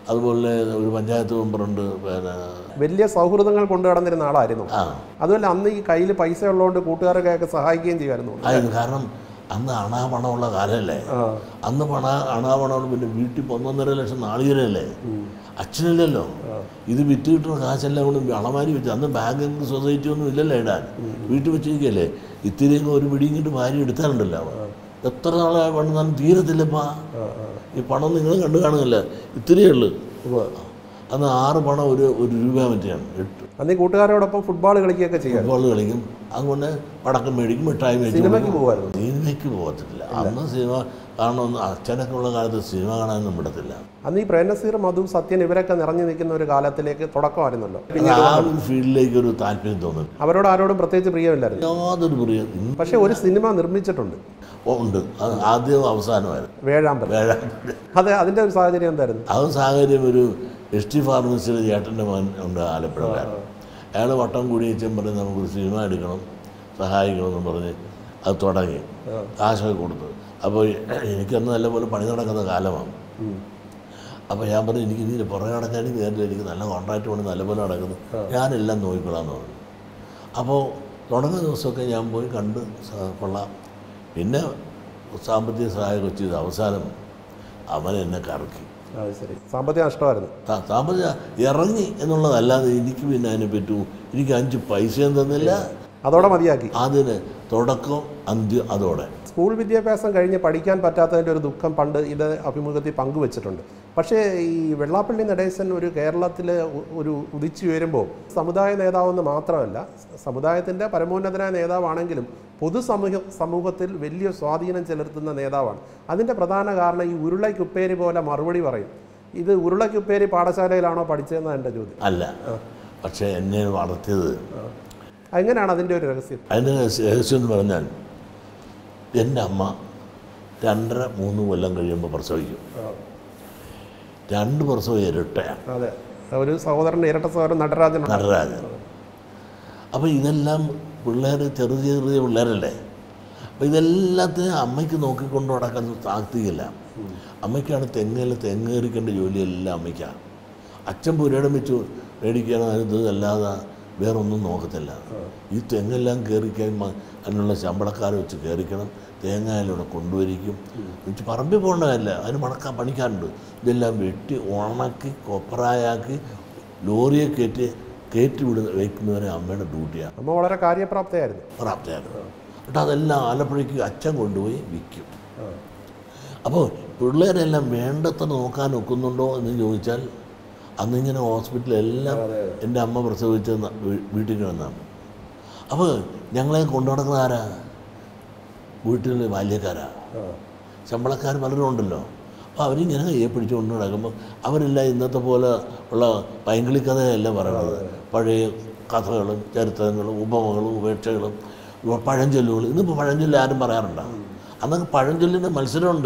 അതുപോലെ ഒരു പഞ്ചായത്ത് മെമ്പറുണ്ട് പിന്നെ വലിയ സൗഹൃദങ്ങൾ കൊണ്ടു നടന്നിരുന്ന ആളായിരുന്നു ആ അതുമല്ല അന്ന് ഈ കയ്യിൽ പൈസ ഉള്ളതുകൊണ്ട് കൂട്ടുകാരൊക്കെ സഹായിക്കുകയും ചെയ്യുമായിരുന്നു ആയിരുന്നു കാരണം അന്ന് അണാപണമുള്ള കാലമല്ലേ ആ അന്ന് പണ അണാപണമുള്ള പിന്നെ വീട്ടിൽ ഒന്നൊന്നര ലക്ഷം നാളികേരല്ലേ അച്ഛനില്ലല്ലോ ഇത് വിറ്റ് കിട്ടുന്ന കാശെല്ലാം കൊണ്ട് അളമാരി വെച്ച് അന്ന് ബാങ്കിങ് സൊസൈറ്റി ഒന്നും ഇല്ലല്ലോ ഇടാൻ വീട്ടിൽ വെച്ചിരിക്കല്ലേ ഇത്തിരിയൊക്കെ ഒരു പിടിയും കിട്ട് വാരി എടുത്താലുണ്ടല്ലോ എത്ര നാളെ പണിതാലും തീരത്തില്ലപ്പാ ആ, ആ. ഈ പണം നിങ്ങൾ കണ്ടു കാണുന്നില്ല ഇത്തിരിയേ ഉള്ളൂ ഉവ്വ്. അന്ന് ആറ് പണം ഒരു ഒരു രൂപ മറ്റാണ് എട്ട് അന്ന് ഈ കൂട്ടുകാരോടൊപ്പം ഫുട്ബോൾ കളിക്കുകയൊക്കെ ചെയ്യാം ഫുട്ബോൾ കളിക്കും അതുകൊണ്ട് പടക്കം മേടിക്കും മിഠായി മേടിക്കും സിനിമയ്ക്ക് പോകുമായിരുന്നു സിനിമയ്ക്ക് പോകത്തില്ല അന്ന് സിനിമ കാണണമെന്ന് അച്ഛനൊക്കെ ഉള്ള കാലത്ത് സിനിമ കാണാനൊന്നും വിടത്തില്ല അന്ന് ഈ പ്രേംനസീർ മധു സത്യൻ ഇവരൊക്കെ നിറഞ്ഞു നിൽക്കുന്ന ഒരു കാലത്തിലേക്ക് തുടക്കമായിരുന്നല്ലോ അത് ആ ഒരു ഫീൽഡിലേക്ക് ഒരു താല്പര്യം തോന്നും അവരോട് ആരോടും പ്രത്യേകിച്ച് പ്രിയമില്ലായിരുന്നു യാതൊരു പ്രിയ ഇന്ന് പക്ഷേ ഒരു സിനിമ നിർമ്മിച്ചിട്ടുണ്ട് ഉണ്ട് അത് ആദ്യവും അവസാനമായിരുന്നു വേഴാമ്പൽ വേഴ അത് അതിന്റെ ഒരു സാഹചര്യം എന്തായിരുന്നു അത് സാഹചര്യം ഒരു എസ് ടി ഫാർമസിയുടെ ചേട്ടൻ്റെ മകൻ ഉണ്ട് ആലപ്പുഴക്കാരൻ അയാൾ വട്ടം കൂടി വെച്ചും പറഞ്ഞ് നമുക്കൊരു സിനിമ എടുക്കണം സഹായിക്കണമെന്ന് പറഞ്ഞ് അത് തുടങ്ങി കാശൊക്കെ കൊടുത്തു അപ്പോൾ എനിക്കന്ന് നല്ലപോലെ പണി നടക്കുന്ന കാലമാണ് ഉം. അപ്പോൾ ഞാൻ പറഞ്ഞു എനിക്ക് ഇതിന് പുറകെ നടക്കാനും നേരില്ല എനിക്ക് നല്ല കോൺട്രാക്റ്റ് കൊണ്ട് നല്ലപോലെ നടക്കുന്നു ഞാനെല്ലാം നോക്കിക്കൊള്ളാമെന്ന് പറഞ്ഞു അപ്പോൾ തുടങ്ങുന്ന ദിവസമൊക്കെ ഞാൻ പോയി കണ്ട് സ- കൊള്ളാം പിന്നെ സാമ്പത്തിക സഹായമൊക്കെ ചെയ്ത് അവസാനം അവൻ എന്നെ കറക്കി അത് ശരി സാമ്പത്തിക നഷ്ടമായിരുന്നു സാ- സാമ്പത്തിക ഇറങ്ങി എന്നുള്ളതല്ലാതെ എനിക്ക് പിന്നെ അതിനെ പറ്റൂ എനിക്ക് അഞ്ച് പൈസയും തന്നില്ല അതോടെ മതിയാക്കി അതിന് തുടക്കം അന്ത്യം അതോടെ സ്കൂൾ വിദ്യാഭ്യാസം കഴിഞ്ഞ് പഠിക്കാൻ പറ്റാത്തതിൻ്റെ ഒരു ദുഃഖം പണ്ട് ഇത് അഭിമുഖത്തിൽ പങ്കുവച്ചിട്ടുണ്ട് പക്ഷേ ഈ വെള്ളാപ്പള്ളി നടേശൻ ഒരു കേരളത്തിൽ ഒരു ഉദിച്ചു വരുമ്പോൾ സമുദായ നേതാവെന്ന് മാത്രമല്ല സമുദായത്തിൻ്റെ പരമോന്നതനായ നേതാവാണെങ്കിലും പൊതുസമൂഹ സമൂഹത്തിൽ വലിയ സ്വാധീനം ചെലുത്തുന്ന നേതാവാണ് അതിൻ്റെ പ്രധാന കാരണം ഈ ഉരുളയ്ക്കുപ്പേരി പോലെ മറുപടി പറയും ഇത് ഉരുളയ്ക്കുപ്പേരി പാഠശാലയിലാണോ പഠിച്ചതെന്നാണ് എൻ്റെ ചോദ്യം അല്ല പക്ഷേ എന്നെ വളർത്തിയത് എങ്ങനെയാണ് അതിൻ്റെ ഒരു രഹസ്യം അതിൻ്റെ രഹസ്യം എന്ന് പറഞ്ഞാൽ എൻ്റെ അമ്മ രണ്ടര മൂന്ന് കൊല്ലം കഴിയുമ്പോൾ പ്രസവിക്കും രണ്ട് പ്രസവം ഇരട്ടയാണ് അതെ ഒരു സഹോദരൻ ഇരട്ട സഹോദരൻ നടരാജനാണ് നടരാജൻ അപ്പോൾ ഇതെല്ലാം പിള്ളേർ ചെറിയ ചെറിയ പിള്ളേരല്ലേ അപ്പോൾ ഇതെല്ലാത്തിനും അമ്മയ്ക്ക് നോക്കിക്കൊണ്ട് നടക്കാൻ സാധിക്കില്ല അമ്മയ്ക്കാണ് തെങ്ങയിൽ തെങ്ങ് കയറിക്കേണ്ട ജോലിയെല്ലാം അമ്മയ്ക്കാണ് അച്ഛൻ പുരയിടം വെച്ച് മേടിക്കണം ഇത് അല്ലാതെ വേറൊന്നും നോക്കത്തില്ല ഈ തെങ്ങെല്ലാം കയറിക്കാൻ മ- അതിനുള്ള ശമ്പളക്കാരെ വെച്ച് കയറിക്കണം തേങ്ങ അതിലൂടെ കൊണ്ടുവരിക്കും വെച്ച് പറമ്പിൽ പോകേണ്ട കാര്യമില്ല അതിന് മണക്കാൻ പണിക്കാറുണ്ട് ഇതെല്ലാം വെട്ടി ഉണക്കി കൊപ്പറായാക്കി ലോറിയെ കയറ്റി കയറ്റി വിടുന്ന വയ്ക്കുന്നവരെ അമ്മയുടെ ഡ്യൂട്ടിയാണ് അമ്മ വളരെ കാര്യപ്രാപ്തയായിരുന്നു പ്രാപ്തയാണ് എന്നിട്ട് അതെല്ലാം ആലപ്പുഴയ്ക്ക് അച്ഛൻ കൊണ്ടുപോയി വിൽക്കും അപ്പോൾ പിള്ളേരെല്ലാം വേണ്ടത്ര നോക്കാൻ ഒക്കുന്നുണ്ടോ എന്ന് ചോദിച്ചാൽ അന്നിങ്ങനെ ഹോസ്പിറ്റലെല്ലാം എൻ്റെ അമ്മ പ്രസവിച്ച ന- വീ- വീട്ടിൽ വന്നാണ് അപ്പോൾ ഞങ്ങളെ കൊണ്ടു നടക്കുന്ന ആരാ വീട്ടിൽ ബാല്യക്കാരാ ശമ്പളക്കാർ പലരും ഉണ്ടല്ലോ അപ്പോൾ അവരിങ്ങനെ കയ്യെ പിടിച്ച് കൊണ്ട് നടക്കുമ്പോൾ അവരെല്ലാം ഇന്നത്തെ പോലെ ഉള്ള പൈങ്കിളി കഥയല്ല പറയണത് പഴയ കഥകളും ചരിത്രങ്ങളും ഉപമകളും ഉപേക്ഷകളും ഇവ പഴഞ്ചൊല്ലുകൾ ഇന്നിപ്പോൾ പഴഞ്ചൊല്ല് ആരും പറയാറുണ്ടോ അന്നൊക്കെ പഴഞ്ചൊല്ലിൻ്റെ മത്സരമുണ്ട്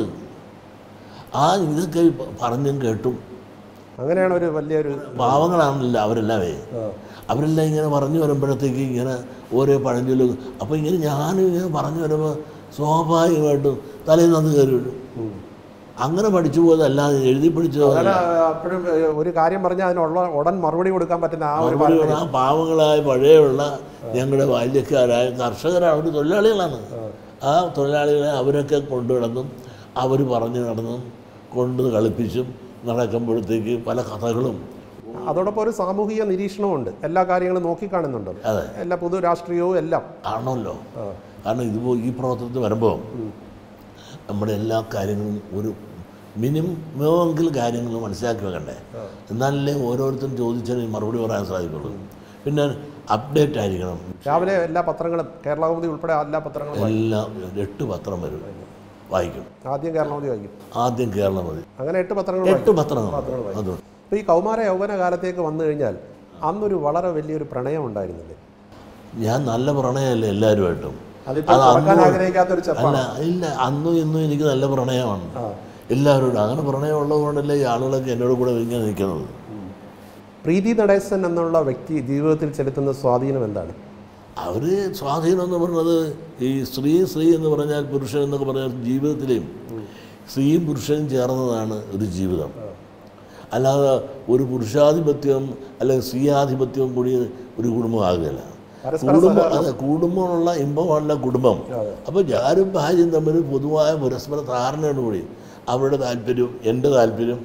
ആ ഇതൊക്കെ ഇപ്പ പറഞ്ഞും കേട്ടും അങ്ങനെയാണ് ഒരു വലിയൊരു പാവങ്ങളാണല്ലോ അവരെല്ലാമേ അവരെല്ലാം ഇങ്ങനെ പറഞ്ഞു വരുമ്പോഴത്തേക്ക് ഇങ്ങനെ ഓരോ പഴഞ്ചൊല്ല് അപ്പോൾ ഇങ്ങനെ ഞാനും ഇങ്ങനെ പറഞ്ഞു വരുമ്പോൾ സ്വാഭാവികമായിട്ടും തലേന്ന് അത് കയറി വീഴും അങ്ങനെ പഠിച്ചു പോയതല്ലാതെ എഴുതി പഠിച്ചതല്ല അങ്ങനെ അപ്പോഴും ഏഹ്, ഒരു കാര്യം പറഞ്ഞാൽ അതിനുള്ള ഉടൻ മറുപടി കൊടുക്കാൻ പറ്റുന്ന ആ ഒരു മറുപടി ആ പാവങ്ങളായ പഴയുള്ള ഞങ്ങളുടെ ബാല്യക്കാരായ കർഷകരാണ് അവർ തൊഴിലാളികളാണ് ആ തൊഴിലാളികളെ അവരൊക്കെ കൊണ്ടു കിടന്നും അവർ പറഞ്ഞു നടന്നും കൊണ്ട് കളിപ്പിച്ചും നടക്കുമ്പോഴത്തേക്ക് പല കഥകളും അതോടൊപ്പം ഒരു സാമൂഹിക നിരീക്ഷണമുണ്ട് എല്ലാ കാര്യങ്ങളും നോക്കിക്കാണുന്നുണ്ടല്ലോ അതെ എല്ലാ പൊതു രാഷ്ട്രീയവും എല്ലാം കാണണമല്ലോ ആ. കാരണം ഇതിപ്പോൾ ഈ പ്രവർത്തനത്തിൽ വരുമ്പോൾ നമ്മുടെ എല്ലാ കാര്യങ്ങളും ഒരു മിനിമമെങ്കിലും കാര്യങ്ങൾ മനസ്സിലാക്കി വെക്കണ്ടേ എന്നാലല്ലേ ഓരോരുത്തരും ചോദിച്ചതിന് മറുപടി പറയാൻ സാധിക്കുള്ളൂ പിന്നെ അപ്ഡേറ്റ് ആയിരിക്കണം രാവിലെ എല്ലാ പത്രങ്ങളും കേരളകൗമുദി ഉൾപ്പെടെ എല്ലാ പത്രങ്ങളും വായിക്കും. എല്ലാം എട്ട് പത്രം വരും വായിക്കും ആദ്യം കേരളകൗമുദി വായിക്കും ആദ്യം കേരളം മതി അങ്ങനെ എട്ട് പത്രങ്ങൾ വായിക്കും എട്ട് പത്രങ്ങൾ അതുകൊണ്ട് അപ്പോൾ ഈ കൗമാര യൗവന കാലത്തേക്ക് വന്നു കഴിഞ്ഞാൽ അന്നൊരു വളരെ വലിയൊരു പ്രണയം ഉണ്ടായിരുന്നില്ലേ ഞാൻ നല്ല പ്രണയമല്ലേ എല്ലാവരുമായിട്ടും അതിപ്പോൾ അത് തുറക്കാൻ അന്ന് ആഗ്രഹിക്കാത്ത ഒരു അല്ല ചെപ്പാണ് ഇല്ല അന്നും ഇന്നും എനിക്ക് നല്ല പ്രണയമാണ് ആ. എല്ലാവരോടും അങ്ങനെ പ്രണയം ഉള്ളതുകൊണ്ടല്ലേ ഈ ആളുകളൊക്കെ എന്നോട് കൂടെ ഇങ്ങനെ നിൽക്കുന്നത് പ്രീതി നടേശൻ എന്നുള്ള വ്യക്തി ജീവിതത്തിൽ ചെലുത്തുന്ന സ്വാധീനം എന്താണ് അവർ സ്വാധീനം എന്ന് പറയുന്നത് ഈ സ്ത്രീ സ്ത്രീ എന്ന് പറഞ്ഞാൽ പുരുഷൻ എന്നൊക്കെ പറഞ്ഞാൽ ജീവിതത്തിലെയും സ്ത്രീയും പുരുഷനും ചേർന്നതാണ് ഒരു ജീവിതം അല്ലാതെ ഒരു പുരുഷാധിപത്യം അല്ലെങ്കിൽ സ്ത്രീയാധിപത്യവും കൂടി ഒരു കുടുംബമാകുകയില്ല പരസ്പര കുടുംബം അതെ കുടുംബമുള്ള ഇമ്പമല്ല കുടുംബം അപ്പോൾ ഞാനും ഭാര്യയും തമ്മിൽ പൊതുവായ പരസ്പര ധാരണയോട് കൂടി അവരുടെ താല്പര്യവും എൻ്റെ താല്പര്യം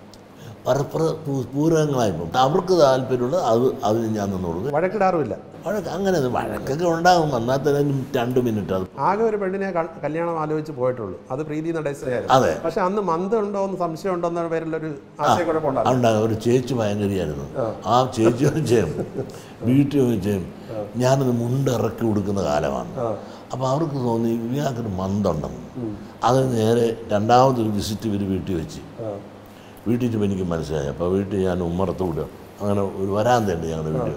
പരസ്പര പൂ- പൂരകങ്ങളായിപ്പോൾ അവർക്ക് താല്പര്യമുള്ള അത് അതിന് ഞാൻ നിന്ന് കൊടുക്കും വഴക്കിടാറുമില്ല വഴക്ക് അങ്ങനെ വഴക്കൊക്കെ ഉണ്ടാകും എന്നാൽ തന്നെ രണ്ട് മിനിറ്റ് അത് ആകെ ഒരു പെണ്ണിനെ ക- കല്യാണം ആലോചിച്ച് പോയിട്ടുള്ളൂ അത് പ്രീതി നടേശയായിരുന്നു അതെ പക്ഷെ അന്ന് മന്ത് ഉണ്ടോ എന്ന് സംശയം ഉണ്ടോ എന്ന പേരിലൊരു ആശയക്കുഴപ്പമുണ്ടായിരുന്നു ഉണ്ടാകും ഒരു ചേച്ചി ഭയങ്കരിയായിരുന്നു ആ ചേച്ചി ചെയ്യും വീട്ടിൽ ചെയ്യും ഞാനത് മുണ്ടിറക്കി കൊടുക്കുന്ന കാലമാണ് അപ്പോൾ അവർക്ക് തോന്നി ഇയാൾക്കൊരു മന്തുണ്ടെന്ന് അത് നേരെ രണ്ടാമതൊരു വിസിറ്റ് ഇവർ വീട്ടിൽ വെച്ച് വീട്ടിൽ ചെന്നപ്പോൾ എനിക്ക് മനസ്സിലായി അപ്പോൾ വീട്ടിൽ ഞാൻ ഉമ്മറത്ത് വിടുക അങ്ങനെ ഒരു വരാന്തയുണ്ട് ഞങ്ങളുടെ വീട്ടിൽ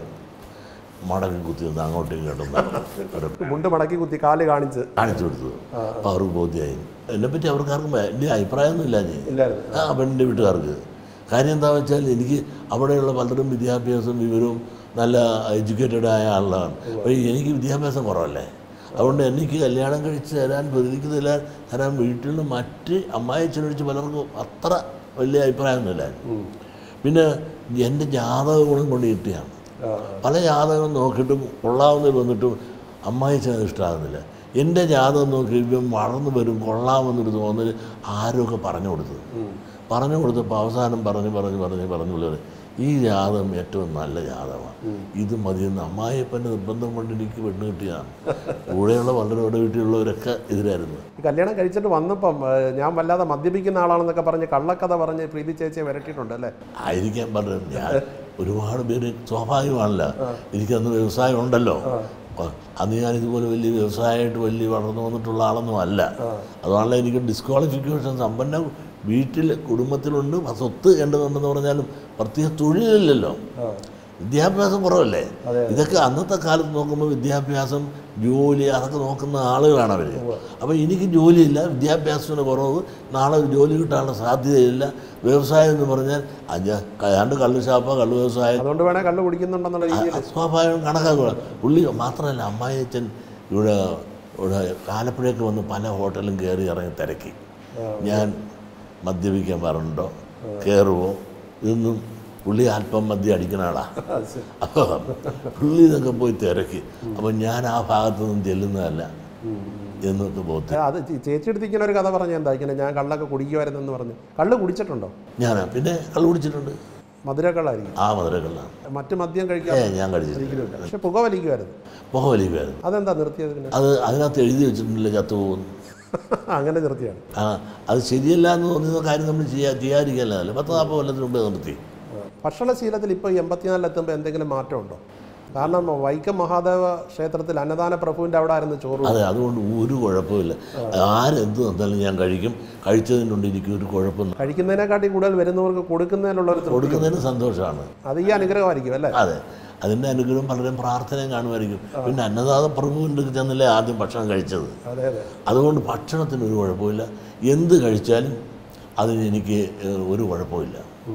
മടക്കി കുത്തി നിന്ന് അങ്ങോട്ടും ഇങ്ങോട്ടും നടന്നു. മുണ്ട് മടക്കി കുത്തി കാല് കാണിച്ച് കാണിച്ചു കൊടുത്തത് അപ്പോൾ അവർക്ക് ബോധ്യമായി എന്നെപ്പറ്റി അവർക്കാർക്കും വലിയ അഭിപ്രായമൊന്നും ഇല്ല ഞാൻ ഇല്ലായിരുന്നു ആ പെണ്ണിൻ്റെ വീട്ടുകാർക്ക് കാര്യം എന്താ വെച്ചാൽ എനിക്ക് അവിടെയുള്ള പലരും വിദ്യാഭ്യാസവും വിവരവും നല്ല എഡ്യൂക്കേറ്റഡ് ആയ ആളാണ് അപ്പോൾ എനിക്ക് വിദ്യാഭ്യാസം കുറവല്ലേ അതുകൊണ്ട് എനിക്ക് കല്യാണം കഴിച്ച് തരാൻ പ്രതിക്ക് തരാൻ തരാൻ വീട്ടിൽ നിന്ന് മറ്റ് അമ്മായിച്ചനൊഴിച്ച് പലർക്കും അത്ര വലിയ അഭിപ്രായമൊന്നുമില്ല പിന്നെ എൻ്റെ ജാതക ഗുണം കൊണ്ട് കിട്ടിയാണ് ആ, പല ജാതകം നോക്കിയിട്ടും കൊള്ളാവുന്നതിൽ വന്നിട്ടും അമ്മായിച്ചത് ഇഷ്ടമാകുന്നില്ല എൻ്റെ ജാതകം നോക്കി ഇവൻ വളർന്നു വരും കൊള്ളാമെന്നൊരു തോന്നൽ ആരൊക്കെ പറഞ്ഞു കൊടുത്തത് പറഞ്ഞു കൊടുത്തപ്പോൾ അവസാനം പറഞ്ഞ് പറഞ്ഞ് പറഞ്ഞ് പറഞ്ഞു പറഞ്ഞു ഈ ജാതകം ഏറ്റവും നല്ല ജാതകമാണ് ഇത് മതിയെന്ന് അമ്മായിയപ്പൻ്റെ നിർബന്ധം കൊണ്ട് എനിക്ക് പെണ്ണ് കിട്ടിയതാണ് കൂടെയുള്ള വളരെ വീട്ടിലുള്ളവരൊക്കെ എതിരായിരുന്നു ഈ കല്യാണം കഴിച്ചിട്ട് വന്നപ്പം ഏ, ഞാൻ വല്ലാതെ മദ്യപിക്കുന്ന ആളാണെന്നൊക്കെ പറഞ്ഞ് കള്ളക്കഥ പറഞ്ഞ് പ്രീതി ചേച്ചിയെ വരട്ടിയിട്ടുണ്ട് അല്ലേ ആയിരിക്കാൻ പറഞ്ഞത് ഞാൻ ഒരുപാട് പേര് സ്വാഭാവികമാണല്ലോ എനിക്കന്ന് വ്യവസായം ഉണ്ടല്ലോ അ- അന്ന് ഞാൻ ഇതുപോലെ വലിയ വ്യവസായമായിട്ട് വലിയ വളർന്നു വന്നിട്ടുള്ള ആളൊന്നും അല്ല അതുകൊണ്ടല്ല എനിക്ക് ഡിസ്ക്വാളിഫിക്കേഷൻ സമ്പന്ന വീട്ടിൽ കുടുംബത്തിലുണ്ട് സ്വത്ത് കണ്ടതുണ്ടെന്ന് പറഞ്ഞാലും പ്രത്യേക തൊഴിലില്ലല്ലോ വിദ്യാഭ്യാസം കുറവല്ലേ ഇതൊക്കെ അന്നത്തെ കാലത്ത് നോക്കുമ്പോൾ വിദ്യാഭ്യാസം ജോലി അതൊക്കെ നോക്കുന്ന ആളുകളാണ് അവർ അപ്പോൾ എനിക്ക് ജോലിയില്ല വിദ്യാഭ്യാസത്തിന് കുറവ് നാളെ ഒരു ജോലി കിട്ടാനുള്ള സാധ്യതയില്ല വ്യവസായം എന്ന് പറഞ്ഞാൽ അഞ്ച ഏതാണ്ട് കള്ള് ഷാപ്പ കള്ള് വ്യവസായം അതുകൊണ്ട് വേണേൽ കള്ള് കുടിക്കുന്നുണ്ടെന്നുള്ള രീതിയിൽ സ്വാഭാവികം കണക്കാക്കുക പുള്ളി മാത്രമല്ല അമ്മായിയച്ഛൻ ഇവിടെ ഇവിടെ ആലപ്പുഴയ്ക്ക് വന്ന് പല ഹോട്ടലും കയറി ഇറങ്ങി തിരക്കി ഞാൻ മദ്യപിക്കാൻ പറഞ്ഞിട്ടുണ്ടോ കയറുമോ ഇതൊന്നും പുള്ളി അല്പം മദ്യം അടിക്കുന്ന ആളാണ് അത് ശരി. അപ്പോൾ പുള്ളി ഇതൊക്കെ പോയി തിരക്കി അപ്പോൾ ഞാൻ ആ ഭാഗത്തൊന്നും ചെല്ലുന്നതല്ല എന്നൊക്കെ ഏ, ബോധ്യം അത് ചേ- ചേച്ചി എടുത്തിരിക്കുന്ന ഒരു കഥ പറഞ്ഞ എന്താ ഇങ്ങനെ ഞാൻ കള്ളൊക്കെ കുടിക്കുമായിരുന്നെന്ന് പറഞ്ഞു കള്ള് കുടിച്ചിട്ടുണ്ടോ ഞാൻ പിന്നെ കള്ളു കുടിച്ചിട്ടുണ്ട് മധുരക്കള്ളായിരിക്കും ആ മധുരക്കള്ളാണ് മറ്റ് മദ്യം ഏ കഴിക്കാൻ ഞാൻ കഴിച്ചിട്ടില്ല ഒരിക്കലുമില്ല പക്ഷെ പുക വലിക്കുമായിരുന്നു പുക വലിക്കുമായിരുന്നു അതെന്താ നിർത്തിയത് പിന്നെ അത് അതിനകത്ത് എഴുതി വെച്ചിട്ടുണ്ടല്ലോ ചത്തുപോകുന്നു അങ്ങനെ നിർത്തിയാണ് ആ അത് ശരിയല്ല എന്ന് തോന്നുന്ന കാര്യം നമ്മൾ ചെയ്യാ ചെയ്യാതിരിക്കല്ലോ പത്ത് നാൽപ്പത് കൊല്ലത്തിന് മുമ്പേ നിർത്തി ഭക്ഷണശീലത്തിൽ ഇപ്പോൾ എൺപത്തിനാലിലെത്തുമ്പോൾ എന്തെങ്കിലും മാറ്റമുണ്ടോ കാരണം വൈക്കം മഹാദേവ ക്ഷേത്രത്തിൽ അന്നദാന പ്രഭുവിൻ്റെ അവിടെ ആയിരുന്നു ചോറ് അതെ അതുകൊണ്ട് ഒരു കുഴപ്പമില്ല ആരെന്ത് തന്നാലും ഞാൻ കഴിക്കും കഴിച്ചതിനുണ്ട് എനിക്ക് ഒരു കുഴപ്പം കഴിക്കുന്നതിനെക്കാട്ടി കൂടുതൽ വരുന്നവർക്ക് കൊടുക്കുന്നതിനുള്ള ഒരു തൃപ്തി കൊടുക്കുന്നതിന് സന്തോഷമാണ് അത് ഈ അനുഗ്രഹമായിരിക്കും അല്ലേ അതെ അതിൻ്റെ അനുഗ്രഹം പലരും പ്രാർത്ഥനയും കാണുമായിരിക്കും പിന്നെ അന്നദാത പ്രഭുവിൻ്റെ ചെന്നല്ലേ ആദ്യം ഭക്ഷണം കഴിച്ചത് അതെ അതെ അതുകൊണ്ട് ഭക്ഷണത്തിന് ഒരു കുഴപ്പമില്ല എന്ത് കഴിച്ചാലും അതിന് എനിക്ക് ഏഹ്, ഒരു കുഴപ്പമില്ല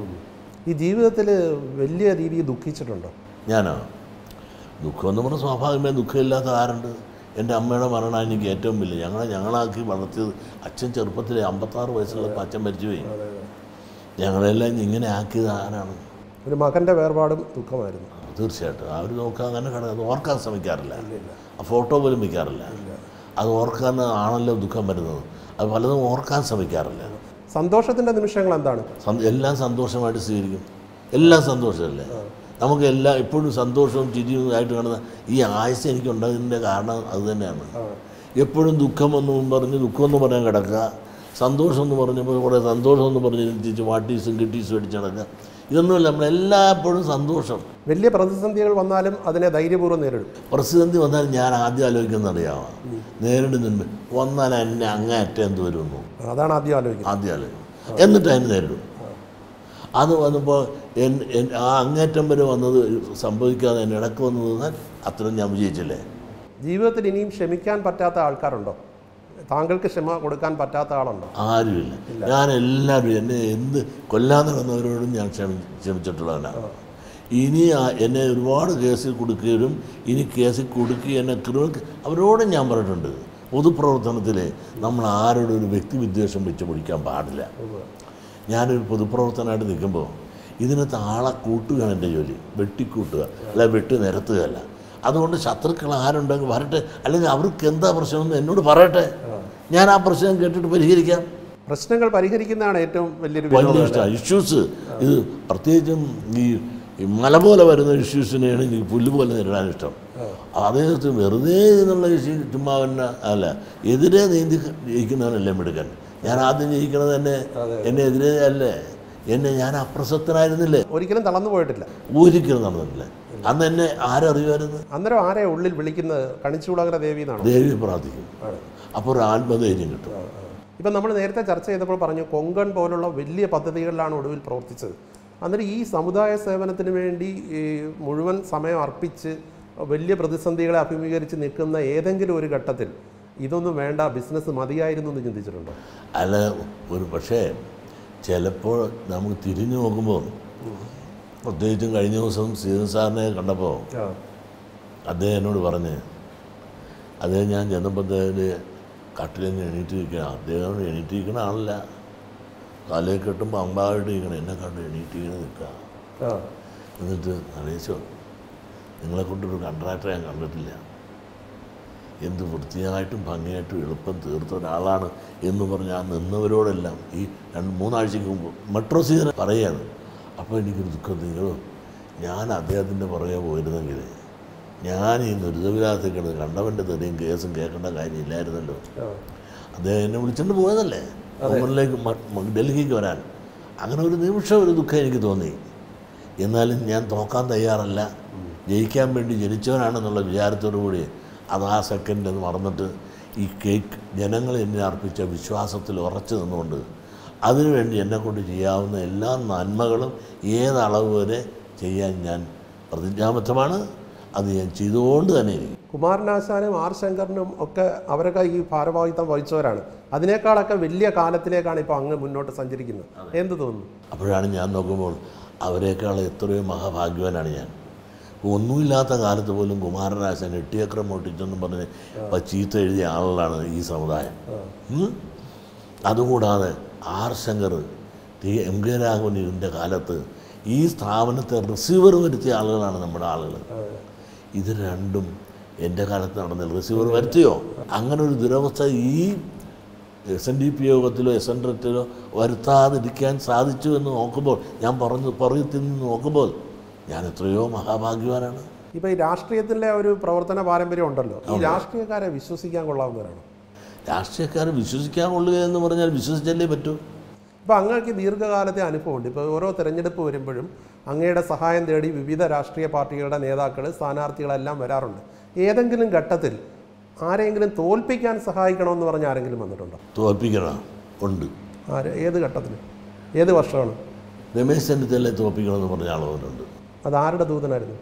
ഈ ജീവിതത്തിൽ വലിയ രീതിയിൽ ദുഃഖിച്ചിട്ടുണ്ടോ ഞാനോ ദുഃഖം എന്ന് പറഞ്ഞാൽ സ്വാഭാവികമായി ദുഃഖമില്ലാത്ത ആരുണ്ട് എൻ്റെ അമ്മയുടെ മരണം എനിക്ക് ഏറ്റവും വലിയ ഞങ്ങളെ ഞങ്ങളാക്കി വളർത്തിയത് അച്ഛൻ ചെറുപ്പത്തിൽ അമ്പത്താറ് വയസ്സുള്ളപ്പോൾ അച്ഛൻ മരിച്ചുപോയി ഞങ്ങളെല്ലാം ഇങ്ങനെ ആക്കിയത് ആരാണ് ഒരു മകൻ്റെ വേർപാടും ദുഃഖമായിരുന്നു തീർച്ചയായിട്ടും അവർ നോക്കാൻ അങ്ങനെ കിട അത് ഓർക്കാൻ ശ്രമിക്കാറില്ല ആ ഫോട്ടോ പോലും വയ്ക്കാറില്ല അത് ഓർക്കാൻ ആണല്ലോ ദുഃഖം വരുന്നത് അത് പലതും ഓർക്കാൻ ശ്രമിക്കാറില്ല സന്തോഷത്തിൻ്റെ നിമിഷങ്ങൾ എന്താണ് സം- എല്ലാം സന്തോഷമായിട്ട് സ്വീകരിക്കും എല്ലാം സന്തോഷമല്ലേ നമുക്ക് എല്ലാം എപ്പോഴും സന്തോഷവും ചിരിയും ആയിട്ട് കാണുന്ന ഈ ആയുസ് എനിക്കുണ്ടാകുന്നതിൻ്റെ കാരണം അത് തന്നെയാണ് എപ്പോഴും ദുഃഖമെന്നും പറഞ്ഞ് ദുഃഖമെന്ന് പറയാൻ കിടക്കുക സന്തോഷം എന്ന് പറഞ്ഞപ്പോൾ കുറേ സന്തോഷം എന്ന് പറഞ്ഞ് തിരിച്ച് വാട്ടീസും കിട്ടീസും അടിച്ച് നടക്കുക ഇതൊന്നുമില്ല നമ്മളെല്ലായ്പ്പോഴും സന്തോഷം വലിയ പ്രതിസന്ധികൾ വന്നാലും അതിനെ ധൈര്യപൂർവ്വം നേരിടും പ്രതിസന്ധി വന്നാൽ ഞാൻ ആദ്യം ആലോചിക്കുന്നത് അറിയാമോ നേരിടുന്നുണ്ട് വന്നാൽ എന്നെ അങ്ങേയറ്റം എന്ത് വരുമെന്നു അതാണ് ആദ്യം ആലോചിക്കുന്നത് ആദ്യം ആലോചിക്കും എന്നിട്ട് അതിന് നേരിടും അത് വന്നപ്പോൾ എൻ എൻ- ആ അങ്ങേറ്റം വരെ വന്നത് സംഭവിക്കാതെ എന്നെ ഇടക്ക് വന്നു നിന്നാൽ അത്രയും ഞാൻ വിജയിച്ചില്ലേ ജീവിതത്തിൽ ഇനിയും ക്ഷമിക്കാൻ പറ്റാത്ത ആൾക്കാരുണ്ടോ താങ്കൾക്ക് ക്ഷമ കൊടുക്കാൻ പറ്റാത്ത ആളുണ്ടോ ആരുമില്ല ഞാൻ എല്ലാവരും എന്നെ എന്ത് കൊല്ലാൻ നടന്നവരോടും ഞാൻ ക്ഷമി ക്ഷമിച്ചിട്ടുള്ളവനാണ് ഇനി ആ- എന്നെ ഒരുപാട് കേസിൽ കൊടുക്കുകയും ഇനി കേസിൽ കൊടുക്കുക എന്നെ ക്രിമിനൽ അവരോടും ഞാൻ പറഞ്ഞിട്ടുണ്ട് പൊതുപ്രവർത്തനത്തിൽ നമ്മൾ ആരോടും ഒരു വ്യക്തിവിദ്വേഷം വെച്ച് പിടിക്കാൻ പാടില്ല ഞാനൊരു പൊതുപ്രവർത്തനമായിട്ട് നിൽക്കുമ്പോൾ ഇതിനകത്ത് ആളെ കൂട്ടുകയാണ് എൻ്റെ ജോലി വെട്ടിക്കൂട്ടുക അല്ല വെട്ടി നിരത്തുകയല്ല അതുകൊണ്ട് ശത്രുക്കൾ ആരുണ്ടെങ്കിൽ വരട്ടെ അല്ലെങ്കിൽ അവർക്ക് എന്താ പ്രശ്നമെന്ന് എന്നോട് പറയട്ടെ ഞാൻ ആ പ്രശ്നം കേട്ടിട്ട് പരിഹരിക്കാം പ്രശ്നങ്ങൾ പരിഹരിക്കുന്നതാണ് ഏറ്റവും വലിയൊരു വലിയ വിനോദം ഇഷ്ടമാണ് ഇഷ്യൂസ് ഇത് പ്രത്യേകിച്ചും ഈ ഈ മല പോലെ വരുന്ന ഇഷ്യൂസിനെയാണ് എനിക്ക് പുല്ല് പോലെ നേരിടാൻ ഇഷ്ടം അദ്ദേഹത്തിന് വെറുതെ എന്നുള്ള ഇഷ്യൂ ചുമ്മാ തന്നെ അല്ല എതിരെ നീന്തി ജയിക്കുന്നവനല്ലേ മിടുക്കൻ ഞാൻ ആദ്യം ജയിക്കണത് തന്നെ എന്നെ എതിരെ അല്ലേ എന്നെ ഞാൻ അപ്രസക്തനായിരുന്നില്ലേ ഒരിക്കലും തളർന്നു പോയിട്ടില്ല ഒരിക്കലും നടന്നിട്ടില്ല അന്ന് എന്നെ ആരറിയുമായിരുന്നു അന്നേരം ആരെ ഉള്ളിൽ വിളിക്കുന്നത് കണിച്ചുകുളങ്ങര ദേവി എന്നാണോ ദേവി പ്രാർത്ഥിക്കും അപ്പോൾ ഒരു ആത്മധൈര്യം കിട്ടും ഇപ്പം നമ്മൾ നേരത്തെ ചർച്ച ചെയ്തപ്പോൾ പറഞ്ഞു കൊങ്കൺ പോലുള്ള വലിയ പദ്ധതികളിലാണ് ഒടുവിൽ പ്രവർത്തിച്ചത് അന്നേരം ഈ സമുദായ സേവനത്തിന് വേണ്ടി ഈ മുഴുവൻ സമയം അർപ്പിച്ച് വലിയ പ്രതിസന്ധികളെ അഭിമുഖീകരിച്ച് നിൽക്കുന്ന ഏതെങ്കിലും ഒരു ഘട്ടത്തിൽ ഇതൊന്നും വേണ്ട ബിസിനസ് മതിയായിരുന്നു എന്ന് ചിന്തിച്ചിട്ടുണ്ടോ അല്ല ഒരു പക്ഷേ ചിലപ്പോൾ നമുക്ക് തിരിഞ്ഞു നോക്കുമ്പോൾ പ്രത്യേകിച്ചും കഴിഞ്ഞ ദിവസം സീതൻ സാറിനെ കണ്ടപ്പോൾ അദ്ദേഹം എന്നോട് പറഞ്ഞ് അദ്ദേഹം ഞാൻ ചെന്നപ്പോഴത്തേന് കട്ടിലിൽ നിന്ന് എണീറ്റിരിക്കണം അദ്ദേഹം എണീറ്റിരിക്കണ ആളല്ല തലയിൽ കെട്ടുമ്പോൾ അമ്പായിട്ട് ഇരിക്കണം എന്നെ കണ്ട് എണീറ്റിരിക്കണ നിൽക്കുക എന്നിട്ട് അറിയിച്ചോ നിങ്ങളെ കൊണ്ടൊരു കൺട്രാക്ടറെ ഞാൻ കണ്ടിട്ടില്ല എന്ത് വൃത്തിയായിട്ടും ഭംഗിയായിട്ടും എളുപ്പം തീർത്ത ഒരാളാണ് എന്ന് പറഞ്ഞ് ആ നിന്നവരോടെല്ലാം ഈ രണ്ട് മൂന്നാഴ്ചക്ക് മുമ്പ് മെട്രോ സീസൺ പറയുകയാണ് അപ്പോൾ എനിക്കൊരു ദുഃഖം നിങ്ങളോ ഞാൻ അദ്ദേഹത്തിൻ്റെ പുറകെ പോയിരുന്നെങ്കിൽ ഞാൻ ഈ ദുരിതവിലാസത്തിൽ കിടന്ന് കണ്ടവൻ്റെ തെറിയും കേസും കേൾക്കേണ്ട കാര്യമില്ലായിരുന്നല്ലോ അദ്ദേഹം എന്നെ വിളിച്ചുകൊണ്ട് പോയതല്ലേ മുകളിലേക്ക് ഡൽഹിക്ക് വരാൻ അങ്ങനെ ഒരു നിമിഷം ഒരു ദുഃഖം എനിക്ക് തോന്നി എന്നാലും ഞാൻ തോക്കാൻ തയ്യാറല്ല ജയിക്കാൻ വേണ്ടി ജനിച്ചവനാണെന്നുള്ള വിചാരത്തോടു കൂടി അത് ആ സെക്കൻഡ് എന്ന് മറന്നിട്ട് ഈ കേക്ക് ജനങ്ങൾ എന്നെ അർപ്പിച്ച വിശ്വാസത്തിൽ ഉറച്ചു നിന്നുകൊണ്ട് അതിനുവേണ്ടി എന്നെക്കൊണ്ട് ചെയ്യാവുന്ന എല്ലാ നന്മകളും ഏതളവ് വരെ ചെയ്യാൻ ഞാൻ പ്രതിജ്ഞാബദ്ധമാണ് അത് ഞാൻ ചെയ്തുകൊണ്ട് തന്നെ ഇരിക്കും കുമാരനാശാനും ആർ ശങ്കറിനും ഒക്കെ അവരൊക്കെ ഈ ഭാരവാഹിത്വം വഹിച്ചവരാണ് അതിനേക്കാളൊക്കെ വലിയ കാലത്തിലേക്കാണ് ഇപ്പോൾ അങ്ങ് മുന്നോട്ട് സഞ്ചരിക്കുന്നത് എന്ത് തോന്നുന്നു അപ്പോഴാണ് ഞാൻ നോക്കുമ്പോൾ അവരെക്കാൾ എത്രയോ മഹാഭാഗ്യവാനാണ് ഞാൻ ഒന്നുമില്ലാത്ത കാലത്ത് പോലും കുമാരനാശൻ എട്ടിയക്രം മോട്ടിച്ചെന്നും പറഞ്ഞ് ഇപ്പം ചീത്ത എഴുതിയ ആളുകളാണ് ഈ സമുദായം ഉം? അതുകൂടാതെ R Shankar T M K Raghavan ഇതിൻ്റെ കാലത്ത് ഈ സ്ഥാപനത്തെ റിസീവർ വരുത്തിയ ആളുകളാണ് നമ്മുടെ ആളുകൾ ഇത് രണ്ടും എൻ്റെ കാലത്ത് നടന്നില്ല റിസീവർ വരുത്തിയോ അങ്ങനെ ഒരു ദുരവസ്ഥ ഈ എസ് എൻ ഡി പി യോഗത്തിലോ എസ് എൻ റെറ്റിലോ വരുത്താതിരിക്കാൻ സാധിച്ചു എന്ന് നോക്കുമ്പോൾ ഞാൻ പറഞ്ഞു പുറത്തിൽ നിന്ന് നോക്കുമ്പോൾ ഞാൻ എത്രയോ മഹാഭാഗ്യവാനാണ് ഇപ്പോൾ ഈ രാഷ്ട്രീയത്തിലെ ഒരു പ്രവർത്തന പാരമ്പര്യം ഉണ്ടല്ലോ ഈ രാഷ്ട്രീയക്കാരെ വിശ്വസിക്കാൻ കൊള്ളാവുന്നവരാണ് രാഷ്ട്രീയക്കാരെ വിശ്വസിക്കാൻ കൊള്ളുക എന്ന് പറഞ്ഞാൽ വിശ്വസിച്ചല്ലേ പറ്റൂ ഇപ്പോൾ അങ്ങേക്ക് ദീർഘകാലത്തെ അനുഭവമുണ്ട് ഇപ്പോൾ ഓരോ തെരഞ്ഞെടുപ്പ് വരുമ്പോഴും അങ്ങയുടെ സഹായം തേടി വിവിധ രാഷ്ട്രീയ പാർട്ടികളുടെ നേതാക്കൾ സ്ഥാനാർത്ഥികളെല്ലാം വരാറുണ്ട് ഏതെങ്കിലും ഘട്ടത്തിൽ ആരെങ്കിലും തോൽപ്പിക്കാൻ സഹായിക്കണമെന്ന് പറഞ്ഞ് ആരെങ്കിലും വന്നിട്ടുണ്ടോ തോൽപ്പിക്കണം ഉണ്ട് ആര് ഏത് ഘട്ടത്തിൽ ഏത് വർഷമാണ് രമേശ് ചെന്നിത്തല തോൽപ്പിക്കണമെന്ന് പറഞ്ഞ ആളുകളുണ്ട് അത് ആരുടെ ദൂതനായിരുന്നു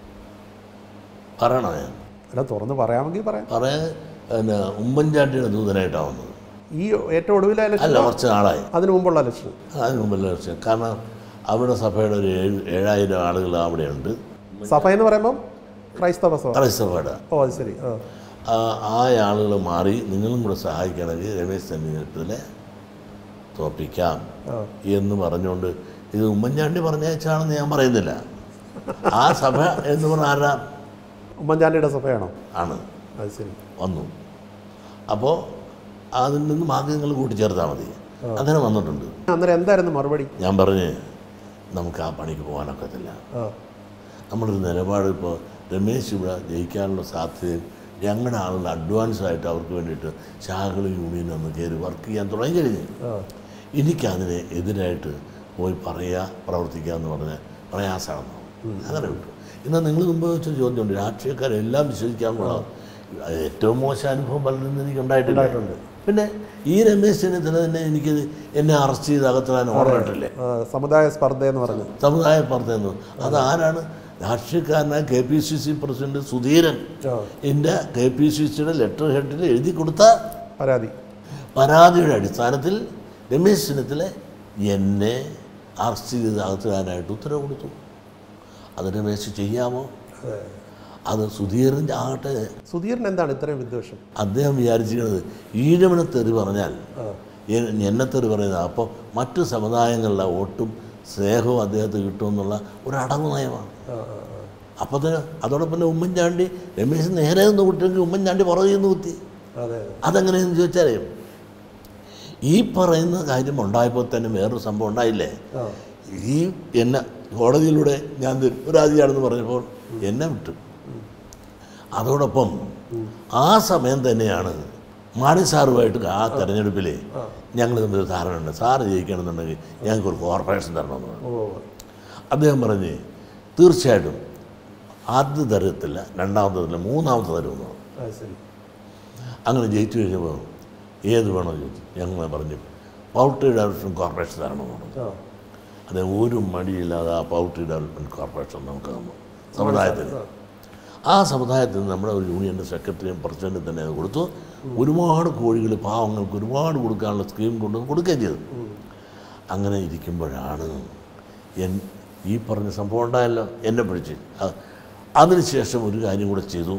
പറയണോ ഞാൻ അല്ല തുറന്ന് പറയാമെങ്കിൽ പറയാം പറയാൻ പിന്നെ ഉമ്മൻചാണ്ടിയുടെ ദൂതനായിട്ടാണ് വന്നത് ഈ ഏറ്റവും ഒടുവിലെ ഇലക്ഷൻ അല്ല കുറച്ച് നാളായി അതിനു മുമ്പുള്ള ഇലക്ഷൻ അതിന് മുമ്പല്ല ലക്ഷ്യം കാരണം അവിടെ സഭയുടെ ഒരു ഏഴ് ഏഴായിരം ആളുകൾ അവിടെയുണ്ട് സഭ എന്ന് പറയുമ്പം ക്രൈസ്തവ സഭ ക്രൈസ്തവയുടെ ഓ അത് ശരി ആ ആ ആ ആളുകൾ മാറി നിങ്ങളും കൂടെ സഹായിക്കണമെങ്കിൽ രമേശ് ചെന്നിത്തലെ തോപ്പിക്കാം ആ. എന്ന് പറഞ്ഞുകൊണ്ട് ഇത് ഉമ്മൻചാണ്ടി പറഞ്ഞയച്ചാണെന്ന് ഞാൻ പറയുന്നില്ല ആ സഭ എന്ന് പറഞ്ഞ ആരാ ഉമ്മൻചാണ്ടിയുടെ സഭയാണോ ആണ് അത് ശരി വന്നു അപ്പോൾ അതിൽ നിന്ന് ബാക്കി നിങ്ങൾ കൂട്ടിച്ചേർത്താൽ മതി അങ്ങനെ വന്നിട്ടുണ്ട് അന്നേരം എന്തായിരുന്നു മറുപടി ഞാൻ പറഞ്ഞ് നമുക്ക് ആ പണിക്ക് പോകാനൊക്കത്തില്ല ആ നമ്മളൊരു നിലപാട് ഇപ്പോൾ രമേശ് ഇവിടെ ജയിക്കാനുള്ള സാധ്യതയും ഞങ്ങളുടെ ആളുകൾ അഡ്വാൻസ് ആയിട്ട് അവർക്ക് വേണ്ടിയിട്ട് ശാഖകൾ യൂണിയൻ ഒന്ന് കയറി വർക്ക് ചെയ്യാൻ തുടങ്ങി കഴിഞ്ഞ് ആ എനിക്കതിന് എതിരായിട്ട് പോയി പറയുക പ്രവർത്തിക്കുക എന്ന് പറഞ്ഞ പ്രയാസമാണ് അങ്ങനെ വിട്ടു എന്നാൽ നിങ്ങൾ മുമ്പ് വെച്ച ചോദ്യമുണ്ട് രാഷ്ട്രീയക്കാരെല്ലാം വിശ്വസിക്കാൻ കൊള്ളാം ഏറ്റവും മോശം അനുഭവം പലരിൽ നിന്ന് എനിക്ക് ഉണ്ടായിട്ടില്ല ഉണ്ടായിട്ടുണ്ട്. പിന്നെ ഈ രമേശ് ചെന്നിത്തല തന്നെ എനിക്ക് എന്നെ അറസ്റ്റ് ചെയ്ത് അകത്തിടാൻ ഓർഡർ ഇട്ടില്ലേ ആ, സമുദായ സ്പർദ്ധ എന്ന് പറഞ്ഞു സമുദായ പ്രവർത്തനം അതാരാണ് രാഷ്ട്രീയക്കാരനായ K P C C president Sudheeran ആ എൻ്റെ കെ പി സി സിയുടെ ലെറ്റർ ഹെഡിൽ എഴുതി കൊടുത്ത പരാതി പരാതിയുടെ അടിസ്ഥാനത്തിൽ രമേശ് ചെന്നിത്തല എന്നെ അറസ്റ്റ് ചെയ്ത് അകത്തിടാനായിട്ട് ഉത്തരവ് കൊടുത്തു അത് രമേശ് ചെയ്യാമോ അത് സുധീരൻ ആകട്ടെ സുധീറിന് എന്താണ് ഇത്രയും വിദ്വേഷം അദ്ദേഹം വിചാരിച്ചിരിക്കുന്നത് ഈഴവനെ തെറി പറഞ്ഞാൽ ആ എ- എന്നെത്തൊരു പറയുന്നത് അപ്പോൾ മറ്റു സമുദായങ്ങളുടെ വോട്ടും സ്നേഹവും അദ്ദേഹത്തിന് കിട്ടുമെന്നുള്ള ഒരു അടവ് നയമാണ് ആ, ആ, ആ. അപ്പോൾ തന്നെ അതോടൊപ്പം തന്നെ ഉമ്മൻചാണ്ടി രമേശ് നേരെ നിന്ന് കുട്ടിയെങ്കിൽ ഉമ്മൻചാണ്ടി പുറകിൽ നിന്ന് കുത്തി അതെ അതെങ്ങനെയെന്ന് ചോദിച്ചാലേ ഈ പറയുന്ന കാര്യം ഉണ്ടായപ്പോൾ തന്നെ വേറൊരു സംഭവം ഉണ്ടായില്ലേ ആ ഈ എന്നെ കോടതിയിലൂടെ ഞാൻ നിരപരാധിയാണെന്ന് പറഞ്ഞപ്പോൾ എന്നെ വിട്ടു അതോടൊപ്പം ആ സമയം തന്നെയാണ് മാണി സാറുമായിട്ട് ആ തെരഞ്ഞെടുപ്പിൽ ഞങ്ങൾ തമ്മിൽ ധാരണയുണ്ട് സാറ് ജയിക്കണമെന്നുണ്ടെങ്കിൽ ഞങ്ങൾക്ക് ഒരു കോർപ്പറേഷൻ തരണമെന്ന് പറഞ്ഞു ഓ അദ്ദേഹം പറഞ്ഞ് തീർച്ചയായിട്ടും ആദ്യ തരത്തില്ല രണ്ടാമത്തെ തരത്തില്ല മൂന്നാമത്തെ തരുമെന്ന് പറഞ്ഞു അത് ശരി അങ്ങനെ ജയിച്ചു കഴിഞ്ഞപ്പോൾ ഏത് വേണമെന്ന് ചോദിച്ചു ഞങ്ങൾ പറഞ്ഞു പൗൾട്രി ഡെവലപ്മെൻറ്റ് കോർപ്പറേഷൻ തരണമെന്ന് പറഞ്ഞു ആ അത് ഒരു മടിയില്ലാതെ ആ പൗൾട്രി ഡെവലപ്മെൻറ്റ് കോർപ്പറേഷൻ നമുക്ക് തന്നു സമുദായത്തിന് ആ സമുദായത്തിൽ നിന്ന് നമ്മുടെ ഒരു യൂണിയൻ്റെ സെക്രട്ടറിയും പ്രസിഡൻറ്റും തന്നെ അത് കൊടുത്തു ഒരുപാട് കോഴികൾ പാവങ്ങൾക്ക് ഒരുപാട് കൊടുക്കാനുള്ള സ്കീം കൊണ്ടുവന്ന് കൊടുക്കുകയും ചെയ്തു അങ്ങനെ ഇരിക്കുമ്പോഴാണ് എൻ ഈ പറഞ്ഞ സംഭവം ഉണ്ടായല്ലോ എന്നെ പിടിച്ച് അ- അതിനുശേഷം ഒരു കാര്യം കൂടെ ചെയ്തു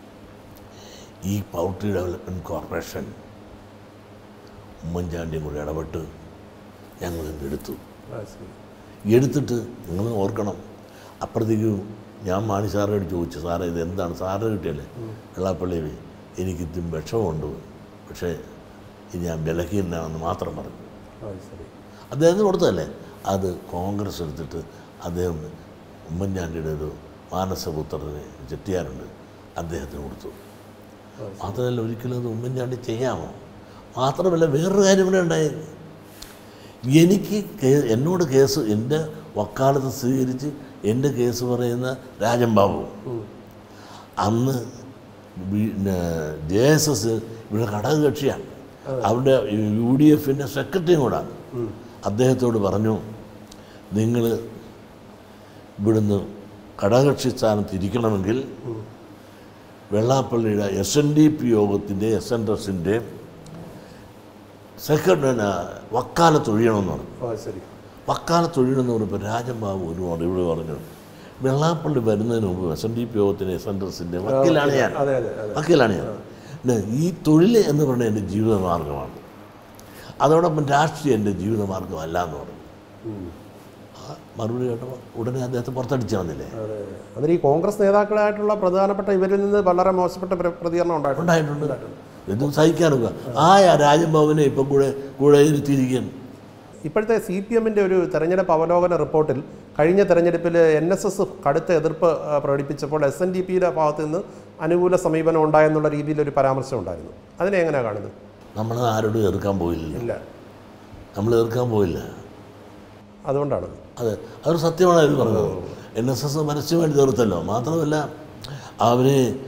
ഈ പൗൾട്രി ഡെവലപ്മെൻറ്റ് കോർപ്പറേഷൻ ഉമ്മൻചാണ്ടിയും കൂടെ ഇടപെട്ട് ഞങ്ങൾ എടുത്തു അത് ശരി എടുത്തിട്ട് നിങ്ങൾ ഓർക്കണം അപ്പുറത്തേക്ക് ഞാൻ മാണി സാറിനോട് ചോദിച്ചു സാറേ ഇത് എന്താണ് സാറിന് കിട്ടിയല്ലേ വെള്ളാപ്പള്ളിയിൽ എനിക്ക് ഇതും വിഷമമുണ്ട് പക്ഷേ ഇത് ഞാൻ ബലഹീനാണെന്ന് മാത്രം പറഞ്ഞു അത് ശരി അദ്ദേഹത്തിന് കൊടുത്തതല്ലേ അത് കോൺഗ്രസ് എടുത്തിട്ട് അദ്ദേഹം ഉമ്മൻചാണ്ടിയുടെ ഒരു മാനസപുത്രനെ ചെട്ടിയാറുണ്ട് അദ്ദേഹത്തിന് കൊടുത്തു മാത്രമല്ല ഒരിക്കലും അത് ഉമ്മൻചാണ്ടി ചെയ്യാമോ മാത്രമല്ല വേറൊരു കാര്യം ഇവിടെ ഉണ്ടായി എനിക്ക് കേ- എന്നോട് കേസ് എൻ്റെ വക്കാലത്ത് സ്വീകരിച്ച് എൻ്റെ കേസ് പറയുന്ന രാജൻ ബാബു അന്ന് പിന്നെ ജെ എസ് എസ് ഇവിടെ ഘടകകക്ഷിയാണ് അവിടെ യു ഡി എഫിൻ്റെ സെക്രട്ടറിയും കൂടാണ് അദ്ദേഹത്തോട് പറഞ്ഞു നിങ്ങൾ ഇവിടുന്ന് ഘടകകക്ഷി സ്ഥാനത്ത് ഇരിക്കണമെങ്കിൽ വെള്ളാപ്പള്ളിയുടെ എസ് എൻ ഡി പി യോഗത്തിൻ്റെ എസ് എൻ എസിൻ്റെ സെക്രട്ടറി വക്കാലത്ത് ഒഴിയണമെന്ന് പറഞ്ഞു അത് ശരി വക്കാലത്ത് ഒഴിയണമെന്ന് പറഞ്ഞപ്പോൾ രാജൻ ബാബു ഒരുപാട് ഇവിടെ പറഞ്ഞു വെള്ളാപ്പള്ളി വരുന്നതിന് മുമ്പ് എസ് എൻ ഡി പി യോഗത്തിൻ്റെ എസ് എൻ എസിൻ്റെ വക്കീലാണ് ഞാൻ അതെ അതെ അതെ വക്കീലാണ് ഞാൻ പിന്നെ ഈ തൊഴിൽ എന്ന് പറയുന്നത് എൻ്റെ ജീവിതമാർഗമാണ് അതോടൊപ്പം രാഷ്ട്രീയം എൻ്റെ ജീവിതമാർഗമല്ല എന്ന് പറഞ്ഞു ഉം. ആ മറുപടി കേട്ടപ്പോൾ ഉടനെ അദ്ദേഹത്തെ പുറത്തടിച്ചു വന്നില്ലേ അതെ അതെ അതിന് ഈ കോൺഗ്രസ് നേതാക്കളായിട്ടുള്ള പ്രധാനപ്പെട്ട ഇവരിൽ നിന്ന് വളരെ മോശപ്പെട്ട പ്ര- പ്രതികരണം ഉണ്ടായിട്ടുണ്ട് ഉണ്ടായിട്ടുണ്ട് എന്തും സഹിക്കാനൊക്കെ ആ രാജഭവനെ ഇപ്പം കൂടെ കൂടെ ഇരുത്തിയിരിക്കുകയാണ് ഇപ്പോഴത്തെ സി പി എമ്മിൻ്റെ ഒരു തെരഞ്ഞെടുപ്പ് അവലോകന റിപ്പോർട്ടിൽ കഴിഞ്ഞ തെരഞ്ഞെടുപ്പിൽ എൻ എസ് എസ് കടുത്ത എതിർപ്പ് ആ, പ്രകടിപ്പിച്ചപ്പോൾ എസ് എൻ ഡി പിയുടെ ഭാഗത്ത് നിന്ന് അനുകൂല സമീപനം ഉണ്ടായെന്നുള്ള രീതിയിൽ ഒരു പരാമർശം ഉണ്ടായിരുന്നു അതിനെ എങ്ങനെയാണ് കാണുന്നത് നമ്മൾ ആരോടും എതിർക്കാൻ പോയില്ല ഇല്ല നമ്മൾ എതിർക്കാൻ പോയില്ല അതുകൊണ്ടാണ് അതെ അതൊരു സത്യമാണ് അവർ പറഞ്ഞത് എൻ എസ് എസ് പരസ്യമായിട്ട് തീർത്തല്ലോ മാത്രമല്ല അവർ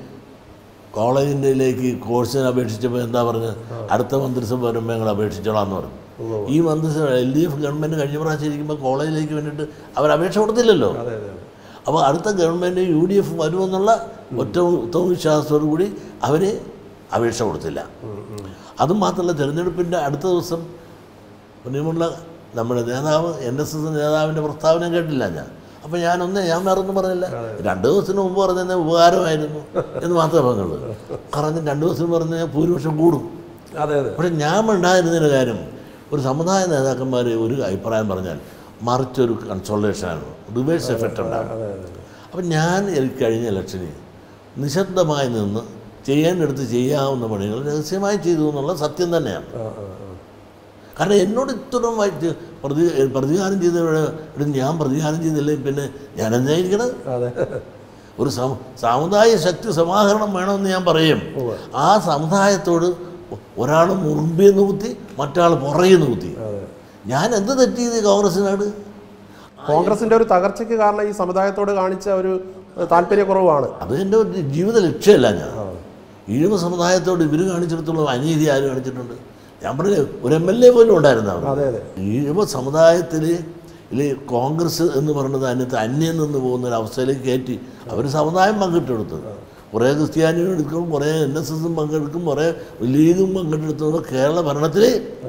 കോളേജിൻ്റെയിലേക്ക് കോഴ്സിന് അപേക്ഷിച്ചപ്പോൾ എന്താ പറഞ്ഞത് അടുത്ത മന്ത്രിസഭ വരുമ്പോൾ ഞങ്ങൾ അപേക്ഷിച്ചോളാം എന്ന് പറഞ്ഞു ഈ മന്ത്രിസഭ എൽ ഡി എഫ് ഗവൺമെൻറ് കഴിഞ്ഞ പ്രാവശ്യം ഇരിക്കുമ്പോൾ കോളേജിലേക്ക് വേണ്ടിയിട്ട് അവർ അപേക്ഷ കൊടുത്തില്ലല്ലോ അതെ അതെ അതെ അപ്പോൾ അടുത്ത ഗവൺമെൻറ് യു ഡി എഫ് വരുമെന്നുള്ള ഒറ്റ ഉത്തമ വിശ്വാസത്തോടു കൂടി അവർ അപേക്ഷ കൊടുത്തില്ല അതും മാത്രമല്ല തിരഞ്ഞെടുപ്പിൻ്റെ അടുത്ത ദിവസം പുണ്യമുള്ള നമ്മുടെ നേതാവ് എൻ എസ് എസ് നേതാവിൻ്റെ പ്രസ്താവന കേട്ടില്ല ഞാൻ അപ്പോൾ ഞാനൊന്ന് ഞാൻ വേറെ ഒന്നും പറഞ്ഞില്ല രണ്ട് ദിവസത്തിന് മുമ്പ് പറഞ്ഞത് ഉപകാരമായിരുന്നു എന്ന് മാത്രമേ പറഞ്ഞുള്ളൂ കാരണം രണ്ട് ദിവസം പറഞ്ഞ ഭൂരിപക്ഷം കൂടും അതെ അതെ പക്ഷെ ഞാൻ ഉണ്ടായിരുന്നതിൻ്റെ കാര്യം ഒരു സമുദായ നേതാക്കന്മാർ ഒരു അഭിപ്രായം പറഞ്ഞാൽ മറിച്ചൊരു കൺസോൾട്ടേഷനാണ് റിവേഴ്സ് എഫക്റ്റ് ഉണ്ടാകും അതെ അതെ അപ്പം ഞാൻ എനിക്ക് കഴിഞ്ഞ ഇലക്ഷന് നിശബ്ദമായി നിന്ന് ചെയ്യാനെടുത്ത് ചെയ്യാവുന്ന പണികൾ രഹസ്യമായി ചെയ്തു എന്നുള്ള സത്യം തന്നെയാണ് ആ ആ ആ കാരണം എന്നോട് ഇത്രയും വായിച്ച് പ്രതി പ്രതികാരം ചെയ്തവിടെ ഞാൻ പ്രതികാരം ചെയ്തില്ലേ പിന്നെ ഞാൻ എന്തായിരിക്കണം അതെ ഒരു സമ- സാമുദായിക ശക്തി സമാഹരണം വേണമെന്ന് ഞാൻ പറയും ആ സമുദായത്തോട് ഒരാൾ മുമ്പിൽ നിന്ന് കുത്തി മറ്റാൾ പുറകിൽ നിന്ന് കുത്തി അതെ ഞാൻ എന്ത് തെറ്റ് ചെയ്ത് കോൺഗ്രസിനോട് കോൺഗ്രസിന്റെ ഒരു തകർച്ചയ്ക്ക് കാരണം ഈ സമുദായത്തോട് കാണിച്ച ഒരു ഏഹ്, താല്പര്യക്കുറവാണ് അത് എൻ്റെ ഒരു ജീവിത ലക്ഷ്യമല്ല ഞാൻ ഈഴവ സമുദായത്തോട് ഇവർ കാണിച്ചിടത്തോളം അനീതി ആര് കാണിച്ചിട്ടുണ്ട് ഞാൻ പറഞ്ഞില്ലേ ഒരു എം എൽ എ പോലും ഉണ്ടായിരുന്നു അവിടെ അതെ അതെ ഈഴവ സമുദായത്തിൽ ഇല്ലേ കോൺഗ്രസ് എന്ന് പറയുന്നത് അതിനകത്ത് അന്യം നിന്ന് പോകുന്ന ഒരു അവസ്ഥയിലേക്ക് കയറ്റി അവർ സമുദായം പങ്കിട്ടെടുത്തു കുറേ ക്രിസ്ത്യാനികളും എടുക്കും കുറേ എൻ എസ് എസും പങ്കെടുക്കും കുറേ ലീഗും പങ്കെടുത്തു കേരള ഭരണത്തിൽ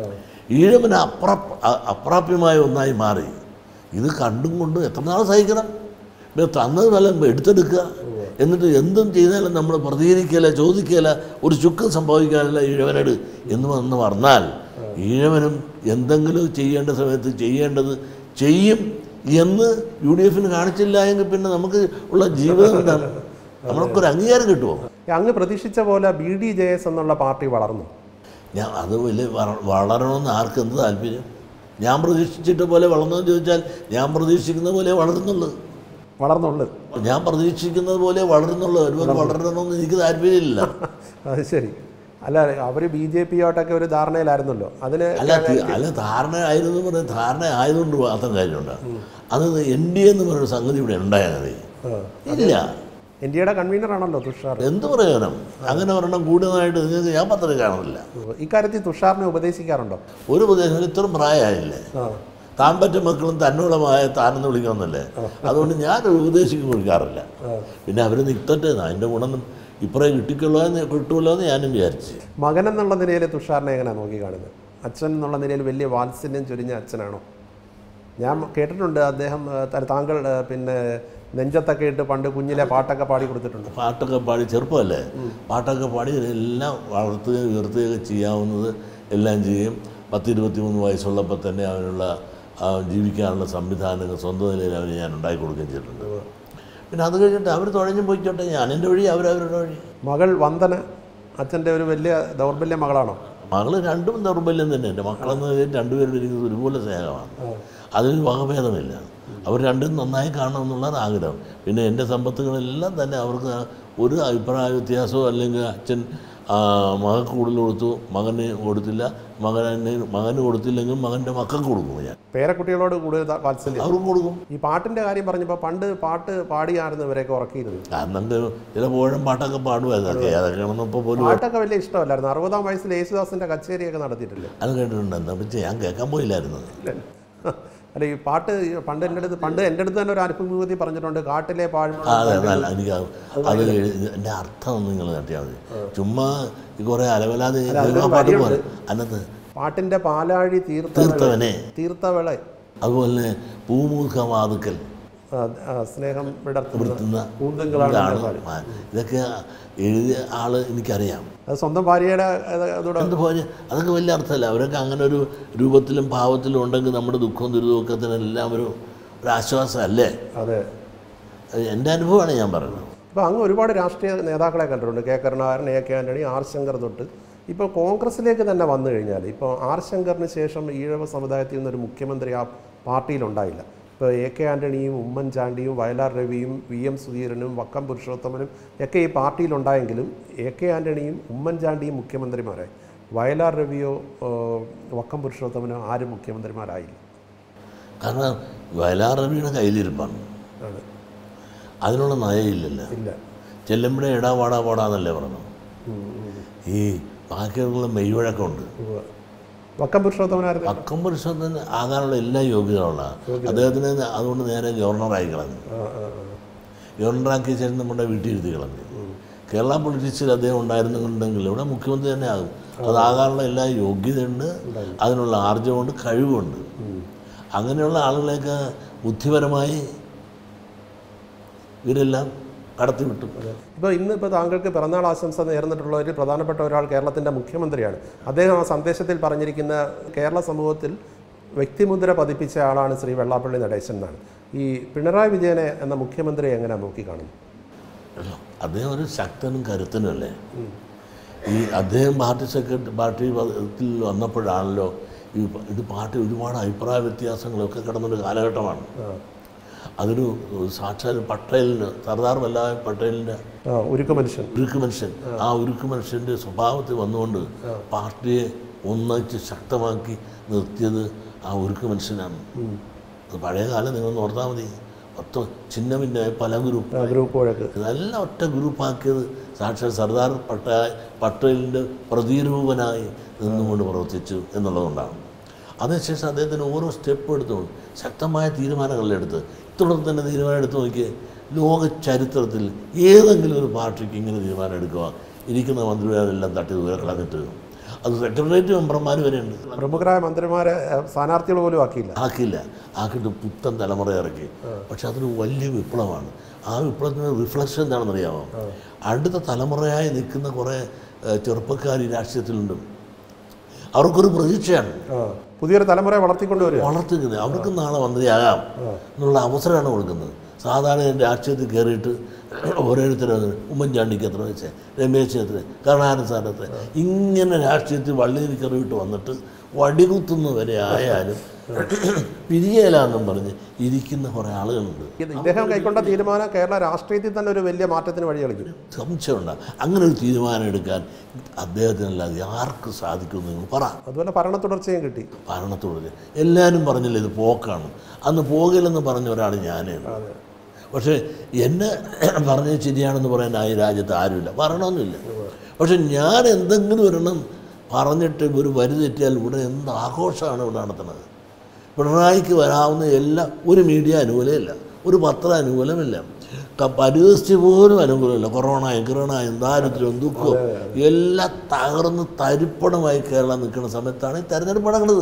ഈഴവന് അപ്ര അ- അപ്രാപ്യമായ ഒന്നായി മാറി ഇത് കണ്ടും കൊണ്ടും എത്ര നാൾ സഹിക്കണം ഇത് തന്നത് വല്ല എടുത്തെടുക്കുക എന്നിട്ട് എന്തും ചെയ്താലും നമ്മൾ പ്രതികരിക്കില്ല ചോദിക്കില്ല ഒരു ചുക്കും സംഭവിക്കാനില്ല ഈഴവനോട് എന്ന് വന്ന് പറഞ്ഞാൽ ഈഴവനും എന്തെങ്കിലും ചെയ്യേണ്ട സമയത്ത് ചെയ്യേണ്ടത് ചെയ്യും എന്ന് യു ഡി എഫിന് കാണിച്ചില്ല എങ്കിൽ പിന്നെ നമുക്ക് ഉള്ള ജീവിതം എന്താണ് നമ്മൾക്കൊരു അംഗീകാരം കിട്ടുമോ അങ്ങ് പ്രതീക്ഷിച്ച പോലെ ബി ഡി ജെ എസ് എന്നുള്ള പാർട്ടി വളർന്നു ഞാൻ അത് വലിയ വള- വളരണമെന്ന് ആർക്ക് എന്ത് താല്പര്യം ഞാൻ പ്രതീക്ഷിച്ചിട്ട് പോലെ വളർന്നതെന്ന് ചോദിച്ചാൽ ഞാൻ പ്രതീക്ഷിക്കുന്ന പോലെ വളരുന്നുള്ളൂ വളർന്നുള്ളത് ഞാൻ പ്രതീക്ഷിക്കുന്നത് പോലെ വളരുന്നുള്ളൂ ഒരുപാട് വളരണമെന്ന് എനിക്ക് താല്പര്യമില്ല അത് ശരി അല്ല അവർ ബി ജെ പിയോട്ടൊക്കെ ഒരു ധാരണയിലായിരുന്നല്ലോ അതിന് അല്ല തി- അല്ല ധാരണ ആയിരുന്നു പറഞ്ഞാൽ ധാരണ ആയതുകൊണ്ട് മാത്രം കാര്യമുണ്ട് അത് എൻ ഡി എന്ന് പറയുന്ന സംഗതി ഇവിടെ ഉണ്ടായാൽ മതി ഇല്ല ഇന്ത്യയുടെ കൺവീനർ ആണല്ലോ തുഷാർ എന്ത് പറയാനും അങ്ങനെ ഒരെണ്ണം കൂടുതലായിട്ട് നിങ്ങൾക്ക് ഞാൻ പത്രം കാണുന്നില്ല ഇക്കാര്യത്തിൽ തുഷാറിനെ ഉപദേശിക്കാറുണ്ടോ ഒരു പ്രദേശം ഇത്രയും പ്രായമായില്ലേ ആ താൻ പറ്റ മക്കളും തന്നോളമായ താനെന്ന് വിളിക്കണമെന്നല്ലേ അതുകൊണ്ട് ഞാൻ ഉപദേശിക്കും കൊടുക്കാറില്ല പിന്നെ അവർ നിൽക്കട്ടെ അതിൻ്റെ ഗുണം ഇപ്പറേ കിട്ടിക്കൊള്ളൂ എന്ന് കിട്ടുമല്ലോ എന്ന് ഞാനും വിചാരിച്ചു മകൻ എന്നുള്ള നിലയിൽ തുഷാറിനെ എങ്ങനെയാണ് നോക്കി കാണുന്നത് അച്ഛൻ എന്നുള്ള നിലയിൽ വലിയ വാത്സല്യം ചൊരിഞ്ഞ അച്ഛനാണോ ഞാൻ കേട്ടിട്ടുണ്ട് അദ്ദേഹം ആ, ത- താങ്കൾ ആ, പിന്നെ നെഞ്ചത്തൊക്കെ ഇട്ട് പണ്ട് കുഞ്ഞിലെ പാട്ടൊക്കെ പാടി കൊടുത്തിട്ടുണ്ട് പാട്ടൊക്കെ പാടി ചെറുപ്പമല്ലേ പാട്ടൊക്കെ പാടി എല്ലാം വളർത്തുകയും ഉയർത്തുകയൊക്കെ ചെയ്യാവുന്നത് എല്ലാം ചെയ്യും പത്ത് ഇരുപത്തി മൂന്ന് വയസ്സുള്ളപ്പോൾ തന്നെ അവനുള്ള ആ, ജീവിക്കാനുള്ള സംവിധാനങ്ങൾ സ്വന്തം നിലയിൽ അവർ ഞാൻ ഉണ്ടാക്കി കൊടുക്കുകയും ചെയ്തിട്ടുണ്ട് പിന്നെ അത് കഴിഞ്ഞിട്ട് അവർ തുഴഞ്ഞു പോയിക്കോട്ടെ ഞാൻ എൻ്റെ വഴി അവരവരുടെ വഴി മകൾ വന്ദന അച്ഛൻ്റെ ഒരു വലിയ ദൗർബല്യ മകളാണോ മകള് രണ്ടും ദൗർബല്യം തന്നെ എൻ്റെ മക്കളെന്ന് പറഞ്ഞാൽ രണ്ടുപേരുടെ ഇരിക്കുന്നത് ഒരുപോലെ സ്നേഹമാണ് അതിന് വകഭേദമില്ല അവർ രണ്ടും നന്നായി കാണണമെന്നുള്ളതാണ് ആഗ്രഹം പിന്നെ എൻ്റെ സമ്പത്തുകളെല്ലാം തന്നെ അവർക്ക് ഒരു അഭിപ്രായ വ്യത്യാസമോ അല്ലെങ്കിൽ അച്ഛൻ ആ, മകൾക്ക് കൂടുതൽ കൊടുത്തു മകന് കൊടുത്തില്ല മകന് മകന് കൊടുത്തില്ലെങ്കിൽ മകൻ്റെ മക്കൾക്ക് കൊടുക്കും ഞാൻ പേരക്കുട്ടികളോട് കൂടുതൽ ത- വാത്സല്യം അവർക്കും കൊടുക്കും ഈ പാട്ടിൻ്റെ കാര്യം പറഞ്ഞപ്പോൾ പണ്ട് പാട്ട് പാടിയായിരുന്നു ഇവരെയൊക്കെ ഉറക്കിയിരുന്നത് അന്നത്തെ ചില പോഴും പാട്ടൊക്കെ പാടും അതൊക്കെ അതൊക്കെ ഇപ്പോൾ പോലും പാട്ടൊക്കെ വലിയ ഇഷ്ടമല്ലായിരുന്നു അറുപതാം വയസ്സിൽ യേശുദാസിൻ്റെ കച്ചേരിയൊക്കെ നടത്തിയിട്ടില്ലേ അത് കേട്ടിട്ടുണ്ട് എന്താ പക്ഷേ ഞാൻ കേൾക്കാൻ പോയില്ലായിരുന്നു അല്ല ഈ പാട്ട് ഈ പണ്ട് എൻ്റെ അടുത്ത് പണ്ട് എൻ്റെ അടുത്ത് തന്നെ ഒരു അനുഭൂതി പറഞ്ഞിട്ടുണ്ട് കാട്ടിലെ പാഴ്മ ആ, അതെ നല്ല എനിക്ക് അത് അത് എഴുതി- എൻ്റെ അർത്ഥം ഒന്ന് നിങ്ങൾ കട്ടിയാൽ മതി ചുമ്മാ ഈ കുറേ അലവലാതെ ആ പാട്ട് പോലെ അന്നത്ത് പാട്ടിൻ്റെ പാലാഴി തീർത്ത തീർത്തവനെ തീർത്തവിള അതുപോലെ പൂമൂഖവാതുക്കൽ ആ, ആ, സ്നേഹം വിടർത്തുന്ന നിർത്തുന്ന പൂന്തുങ്കളാണ് ഇതാണ് പാടി ആ, ഇതൊക്കെ എഴുതിയ ആള് എനിക്കറിയാം അത് സ്വന്തം ഭാര്യയുടെ അത് അതോടെ എന്ത് പോലെ അതൊക്കെ വലിയ അർത്ഥമല്ല അവരൊക്കെ അങ്ങനെ ഒരു രൂപത്തിലും ഭാവത്തിലും ഉണ്ടെങ്കിൽ നമ്മുടെ ദുഃഖവും ദുരിതവും ഒക്കെ എല്ലാം ഒരു ഒരു ആശ്വാസമല്ലേ അതെ അത് എൻ്റെ അനുഭവമാണ് ഞാൻ പറയുന്നത് ഇപ്പോൾ അങ്ങ് ഒരുപാട് രാഷ്ട്രീയ നേതാക്കളെ കണ്ടിട്ടുണ്ട് K Karunakaran A K Antony R Shankar തൊട്ട് ഇപ്പോൾ കോൺഗ്രസിലേക്ക് തന്നെ വന്നു കഴിഞ്ഞാൽ ഇപ്പോൾ ആർ ശങ്കറിന് ശേഷം ഈഴവ സമുദായത്തിൽ നിന്നൊരു മുഖ്യമന്ത്രി ആ പാർട്ടിയിലുണ്ടായില്ല ഇപ്പോൾ എ കെ ആൻ്റണിയും ഉമ്മൻചാണ്ടിയും വയലാർ രവിയും വി എം സുധീരനും വക്കം പുരുഷോത്തമനും ഒക്കെ ഈ പാർട്ടിയിലുണ്ടായെങ്കിലും എ കെ ആൻ്റണിയും ഉമ്മൻചാണ്ടിയും മുഖ്യമന്ത്രിമാരായി വയലാർ രവിയോ ഏഹ്, വക്കം പുരുഷോത്തമനോ ആരും മുഖ്യമന്ത്രിമാരായില്ല കാരണം വയലാർ രവിയുടെ കയ്യിലിരിപ്പാണ് ആണ് അതിനുള്ള നയമില്ലല്ലോ ഇല്ല ചെല്ലുമ്പോഴേ എടാ വാടാ വാടാന്നല്ലേ പറഞ്ഞു ഉം, ഉം. ഈ ബാക്കിയുള്ള മെയ്വഴക്കമുണ്ട് ഉവ്വ്. വക്കം പുരുഷോത്തമനായിരുന്നു പക്കം പുരുഷത്തിന് ആകാനുള്ള എല്ലാ യോഗ്യതയുള്ള അദ്ദേഹത്തിന് അതുകൊണ്ട് നേരെ ഗവർണറായി കളഞ്ഞു ആ ആ ആ ഗവർണറാക്കിയ ശേഷം നമ്മുടെ വീട്ടിൽ ഇരുത്തി കളഞ്ഞു കേരള പൊളിറ്റിക്സിൽ അദ്ദേഹം ഉണ്ടായിരുന്നുണ്ടെങ്കിൽ ഇവിടെ മുഖ്യമന്ത്രി തന്നെ ആകും അതാകാനുള്ള എല്ലാ യോഗ്യതയുണ്ട് അതിനുള്ള ആർജവമുണ്ട് കഴിവുണ്ട് അങ്ങനെയുള്ള ആളുകളെയൊക്കെ ബുദ്ധിപരമായി ഇവരെല്ലാം കടത്തിവിട്ടു ഇപ്പോൾ ഇന്ന് ഇപ്പോൾ താങ്കൾക്ക് പിറന്നാൾ ആശംസ നേർന്നിട്ടുള്ള ഒരു പ്രധാനപ്പെട്ട ഒരാൾ കേരളത്തിൻ്റെ മുഖ്യമന്ത്രിയാണ് അദ്ദേഹം ആ സന്ദേശത്തിൽ പറഞ്ഞിരിക്കുന്ന കേരള സമൂഹത്തിൽ വ്യക്തിമുദ്ര പതിപ്പിച്ച ആളാണ് ശ്രീ വെള്ളാപ്പള്ളി നടേശൻ എന്നാണ് ഈ പിണറായി വിജയനെ എന്ന മുഖ്യമന്ത്രിയെ എങ്ങനെ നോക്കിക്കാണുന്നു അദ്ദേഹം ഒരു ശക്തനും കരുത്തനും അല്ലേ ഈ അദ്ദേഹം പാർട്ടി സെക്രട്ടറി പാർട്ടി പദത്തിൽ വന്നപ്പോഴാണല്ലോ ഈ പ- ഇത് പാർട്ടി ഒരുപാട് അഭിപ്രായ വ്യത്യാസങ്ങളൊക്കെ കിടന്നൊരു കാലഘട്ടമാണ് അതൊരു സാക്ഷാൽ പട്ടേലിന് സർദാർ വല്ലഭായ് പട്ടേലിൻ്റെ ആ ഉരുക്ക് മനുഷ്യൻ ഉരുക്ക് മനുഷ്യൻ ആ ഉരുക്ക് മനുഷ്യൻ്റെ സ്വഭാവത്തിൽ വന്നുകൊണ്ട് പാർട്ടിയെ ഒന്നിച്ച് ശക്തമാക്കി നിർത്തിയത് ആ ഉരുക്ക് മനുഷ്യനാണ് അത് പഴയ കാലം നിങ്ങളൊന്ന് ഓർത്താൽ മതി പത്ത് ചിന്ന ഭിന്ന പല ഗ്രൂപ്പ് ആ, ഗ്രൂപ്പ് വഴക്ക് ഇതെല്ലാം ഒറ്റ ഗ്രൂപ്പാക്കിയത് സാക്ഷാൽ സർദാർ പട്ട പട്ടേലിൻ്റെ പ്രതിരൂപനായി നിന്നുകൊണ്ട് പ്രവർത്തിച്ചു എന്നുള്ളതുകൊണ്ടാണ് അതിനുശേഷം അദ്ദേഹത്തിന് ഓരോ സ്റ്റെപ്പ് എടുത്തു ശക്തമായ തീരുമാനങ്ങളെടുത്ത് തുടർന്ന് തന്നെ തീരുമാനം എടുത്ത് നോക്കിയേ ലോക ചരിത്രത്തിൽ ഏതെങ്കിലും ഒരു പാർട്ടിക്ക് ഇങ്ങനെ തീരുമാനം എടുക്കുക ഇരിക്കുന്ന മന്ത്രിമാരെല്ലാം തട്ടി ദൂരെ കളഞ്ഞിട്ട് അത് സെക്രട്ടേറിയറ്റ് മെമ്പർമാർ വരെ ഉണ്ട് പ്രമുഖരായ മന്ത്രിമാരെ ഏഹ്, സ്ഥാനാർത്ഥികൾ പോലും ആക്കിയില്ല ആക്കില്ല ആക്കിയിട്ട് പുത്തൻ തലമുറ ഇറക്കി പക്ഷെ അതൊരു വലിയ വിപ്ലവമാണ് ആ വിപ്ലവത്തിന് റിഫ്ലക്ഷൻ എന്താണെന്ന് അറിയാമോ അടുത്ത തലമുറയായി നിൽക്കുന്ന കുറേ ഏഹ്, ചെറുപ്പക്കാർ ഈ രാഷ്ട്രീയത്തിലുണ്ട് അവർക്കൊരു പ്രതീക്ഷയാണ് ആ, പുതിയൊരു തലമുറയെ വളർത്തിക്കൊണ്ടുവരിക വളർത്തുന്നത് അവർക്ക് നാളെ മന്ത്രിയാകാം എന്നുള്ള അവസരമാണ് കൊടുക്കുന്നത് സാധാരണ ഞാൻ രാഷ്ട്രീയത്തിൽ കയറിയിട്ട് ഓരോരുത്തരും ഉമ്മൻചാണ്ടിക്ക് എത്ര വെച്ചേ രമേശ് എത്ര കരുണാകരൻ സാറത്തെ ഇങ്ങനെ രാഷ്ട്രീയത്തിൽ വള്ളിയിൽ കയറിയിട്ട് വന്നിട്ട് വടികുത്തുന്നവരെ ആയാലും പിരിയലാന്നും പറഞ്ഞ് ഇരിക്കുന്ന കുറേ ആളുകളുണ്ട് ഇത് ഇദ്ദേഹം കൈക്കൊണ്ട തീരുമാനം കേരള രാഷ്ട്രീയത്തിൽ തന്നെ ഒരു വലിയ മാറ്റത്തിന് വഴി കളിക്കും സംശയമുണ്ട് അങ്ങനെ ഒരു തീരുമാനം എടുക്കാൻ അദ്ദേഹത്തിനല്ലാതെ ആർക്ക് സാധിക്കുമെന്ന് നിങ്ങൾ പറ അതുപോലെ ഭരണ തുടർച്ചയും കിട്ടി ഭരണത്തോട് എല്ലാവരും പറഞ്ഞില്ല ഇത് പോക്കാണ് അന്ന് പോകില്ലെന്ന് പറഞ്ഞ ഒരാൾ ഞാനാണ് പക്ഷേ എന്നെ പറഞ്ഞത് ശരിയാണെന്ന് പറയാൻ ആ ഈ രാജ്യത്ത് ആരുമില്ല പറയണമെന്നില്ല പക്ഷെ ഞാൻ എന്തെങ്കിലും ഒരെണ്ണം പറഞ്ഞിട്ട് ഒരു വരി തെറ്റിയാൽ ഇവിടെ എന്ത് ആഘോഷമാണ് ഇവിടെ നടത്തുന്നത് പിണറായിക്ക് വരാവുന്ന എല്ലാ ഒരു മീഡിയ അനുകൂലമില്ല ഒരു പത്ര അനുകൂലമില്ല ക- പരിസ്ഥിതി പോലും അനുകൂലമില്ല കൊറോണയും കൊറോണയും ദാരിദ്ര്യവും ദുഃഖവും എല്ലാം തകർന്ന് തരിപ്പണമായി കേരളം നിൽക്കുന്ന സമയത്താണ് ഈ തെരഞ്ഞെടുപ്പ് നടക്കുന്നത്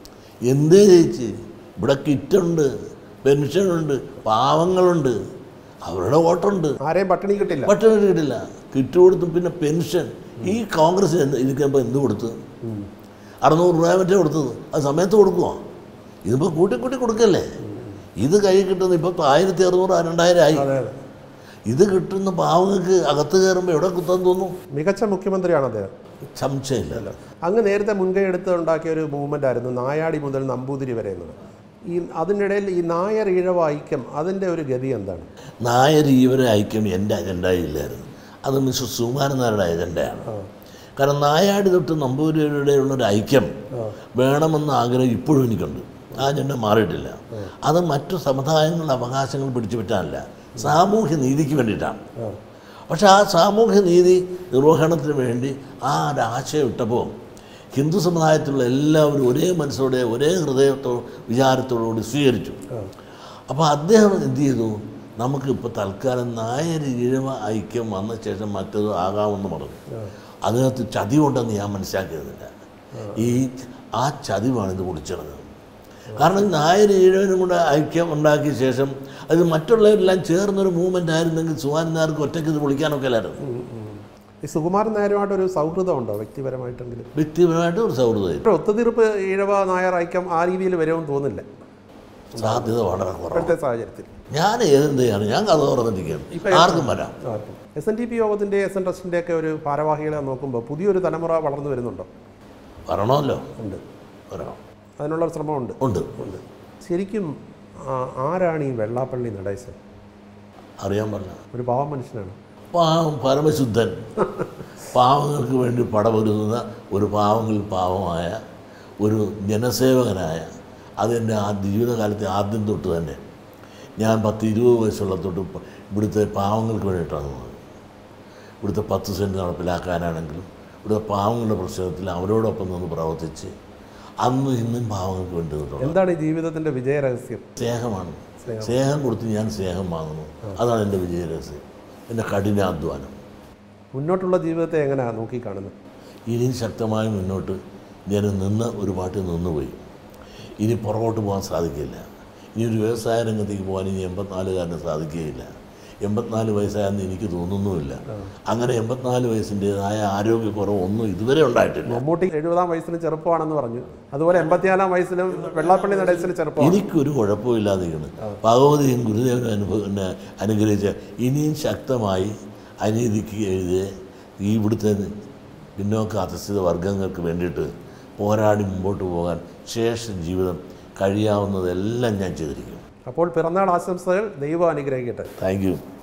എന്തേ ചേച്ചി ഇവിടെ കിറ്റുണ്ട് പെൻഷനുണ്ട് പാവങ്ങളുണ്ട് അവരുടെ വോട്ടുണ്ട് ആരെയും പട്ടിണി കിട്ടില്ല പട്ടിണി കിട്ടില്ല കിറ്റ് കൊടുത്തു പിന്നെ പെൻഷൻ ഈ കോൺഗ്രസ് എന്ത് ഇരിക്കുമ്പോൾ എന്ത് കൊടുത്തു അറുന്നൂറ് രൂപ മറ്റേ കൊടുത്തത് അത് സമയത്ത് കൊടുക്കുമോ ഇതിപ്പോൾ കൂട്ടി കൂട്ടി കൊടുക്കല്ലേ ഇത് കൈ കിട്ടുന്ന ഇപ്പോൾ ആയിരത്തി അറുന്നൂറ് രണ്ടായിരം ആയി അതെ അതെ ഇത് കിട്ടുന്ന പാവങ്ങൾക്ക് അകത്ത് കയറുമ്പോൾ എവിടെ കുത്താൻ തോന്നും മികച്ച മുഖ്യമന്ത്രിയാണ് അദ്ദേഹം സംശയമില്ല അങ്ങ് നേരത്തെ മുൻകൈ എടുത്ത് ഉണ്ടാക്കിയ ഒരു മൂവ്മെൻ്റ് ആയിരുന്നു നായാടി മുതൽ നമ്പൂതിരി വരെ എന്നത് ഈ അതിനിടയിൽ ഈ നായർ ഈഴവ ഐക്യം അതിൻ്റെ ഒരു ഗതി എന്താണ് നായർ ഇവരെ ഐക്യം എൻ്റെ അജണ്ടയില്ലായിരുന്നു അത് മിസ്റ്റർ സുകുമാരൻ നായരുടെ അജണ്ടയാണ് കാരണം നായാടി തൊട്ട് നമ്പൂരിയുടെ ഉള്ളൊരു ഐക്യം വേണമെന്ന ആഗ്രഹം ഇപ്പോഴും എനിക്കുണ്ട് ആ അജണ്ട മാറിയിട്ടില്ല അത് മറ്റു സമുദായങ്ങളുടെ അവകാശങ്ങൾ പിടിച്ചു പറ്റാനല്ല സാമൂഹ്യ നീതിക്ക് വേണ്ടിയിട്ടാണ് പക്ഷെ ആ സാമൂഹ്യ നീതി നിർവഹണത്തിന് വേണ്ടി ആ ഒരു ആശയം ഇട്ടപ്പോൾ ഹിന്ദു സമുദായത്തിലുള്ള എല്ലാവരും ഒരേ മനസ്സോടെ ഒരേ ഹൃദയത്തോ വിചാരത്തോടുകൂടി സ്വീകരിച്ചു അപ്പോൾ അദ്ദേഹം എന്ത് ചെയ്തു നമുക്ക് ഇപ്പോൾ തൽക്കാലം നായർ ഈഴവ ഐക്യം വന്ന ശേഷം മറ്റത് ആകാമെന്ന് പറഞ്ഞു അതിനകത്ത് ചതിവുണ്ടെന്ന് ഞാൻ മനസ്സിലാക്കിയതില്ല ഈ ആ ചതിവാണ് ഇത് പൊളിച്ചിറങ്ങുന്നത് കാരണം നായർ ഈഴവനും കൂടെ ഐക്യം ഉണ്ടാക്കിയ ശേഷം അത് മറ്റുള്ളവരെല്ലാം ചേർന്നൊരു മൂവ്മെൻ്റ് ആയിരുന്നെങ്കിൽ സുഹാനന്മാർക്ക് ഒറ്റയ്ക്ക് ഇത് പൊളിക്കാനൊക്കെ അല്ലായിരുന്നു ഈ സുകുമാരൻ നായരുമായിട്ട് ഒരു സൗഹൃദം ഉണ്ടോ വ്യക്തിപരമായിട്ടെങ്കിലും വ്യക്തിപരമായിട്ട് ഒരു സൗഹൃദം ഇപ്പോൾ ഒത്തുതീർപ്പ് ഈഴവ നായർ ഐക്യം ആ രീതിയിൽ വരുമെന്ന് തോന്നില്ല സാധ്യത വളരെ കുറവാണ് ഇപ്പോഴത്തെ സാഹചര്യത്തിൽ ഞാൻ ഏതെന്ത് ചെയ്യാണ് ഞാൻ കഥ തുറന്നിരിക്കുകയാണ് ആർക്കും വരാം എസ് എൻ ടി പി യോഗത്തിൻ്റെ എസ് എൻ ട്രസ്റ്റിൻ്റെ ഒക്കെ ഒരു ഭാരവാഹികളെ നോക്കുമ്പോൾ പുതിയൊരു തലമുറ വളർന്നു വരുന്നുണ്ടോ വരണമല്ലോ ഉണ്ട് വരണം അതിനുള്ള ഒരു ശ്രമമുണ്ട് ഉണ്ട് ഉണ്ട് ശരിക്കും ആ, ആരാണ് ഈ വെള്ളാപ്പള്ളി നടേശൻ അറിയാൻ പറഞ്ഞ ഒരു പാവം മനുഷ്യനാണ് പാവം പരമശുദ്ധൻ പാവങ്ങൾക്ക് വേണ്ടി പടപൊരുതുന്ന ഒരു പാവങ്ങളിൽ പാവമായ ഒരു ജനസേവകനായ അതെൻ്റെ ആ ജീവിതകാലത്തെ ആദ്യം തൊട്ട് തന്നെ ഞാൻ പത്ത് ഇരുപത് വയസ്സുള്ള തൊട്ട് പ- ഇവിടുത്തെ പാവങ്ങൾക്ക് വേണ്ടിയിട്ടാണ് പോകുന്നത് ഇവിടുത്തെ പത്ത് സെൻറ്റ് നടപ്പിലാക്കാനാണെങ്കിലും ഇവിടുത്തെ പാവങ്ങളുടെ പ്രശ്നത്തിൽ അവരോടൊപ്പം നിന്ന് പ്രവർത്തിച്ച് അന്നും ഇന്നും പാവങ്ങൾക്ക് വേണ്ടി നിന്നിട്ടുണ്ട് എന്താണ് ഈ ജീവിതത്തിൻ്റെ വിജയ രഹസ്യം സ്നേഹമാണ് സ്നേഹം കൊടുത്ത് ഞാൻ സ്നേഹം വാങ്ങുന്നു അതാണ് എൻ്റെ വിജയരഹസ്യം എൻ്റെ കഠിനാധ്വാനം മുന്നോട്ടുള്ള ജീവിതത്തെ എങ്ങനെയാണ് നോക്കിക്കാണുന്നത് ഇനിയും ശക്തമായി മുന്നോട്ട് ഞാൻ നിന്ന് ഒരു പാട്ടിൽ നിന്നുപോയി ഇനി പുറകോട്ട് പോകാൻ സാധിക്കില്ല ഇനി ഒരു വ്യവസായ രംഗത്തേക്ക് പോകാൻ ഇനി എൺപത്തിനാലുകാരന് സാധിക്കുകയില്ല എൺപത്തിനാല് വയസ്സായെന്ന് എനിക്ക് തോന്നുന്നുമില്ല അങ്ങനെ എൺപത്തിനാല് വയസ്സിൻ്റെതായ ആരോഗ്യക്കുറവ് ഒന്നും ഇതുവരെ ഉണ്ടായിട്ടില്ല മമ്മൂട്ടി എഴുപതാം വയസ്സിന് ചെറുപ്പമാണെന്ന് പറഞ്ഞു അതുപോലെ എൺപത്തിനാലാം വയസ്സിലും വെള്ളാപ്പള്ളി നടേശന് ചെറുപ്പമാണ് എനിക്കൊരു കുഴപ്പമില്ലാതെയാണ് ഭഗവതിയും ഗുരുദേവനും അനുഭവ എന്നെ അനുഗ്രഹിച്ച ഇനിയും ശക്തമായി അനീതിക്ക് എഴുതിയ ഈ ഇവിടുത്തെ പിന്നോക്ക അധസ്ഥിത വർഗങ്ങൾക്ക് വേണ്ടിയിട്ട് പോരാടി മുമ്പോട്ട് പോകാൻ ശേഷ ജീവിതം കഴിയാവുന്നതെല്ലാം ഞാൻ ചെയ്തിരിക്കും അപ്പോൾ പിറന്നാൾ ആശംസകൾ ദൈവം അനുഗ്രഹിക്കട്ടെ താങ്ക് യു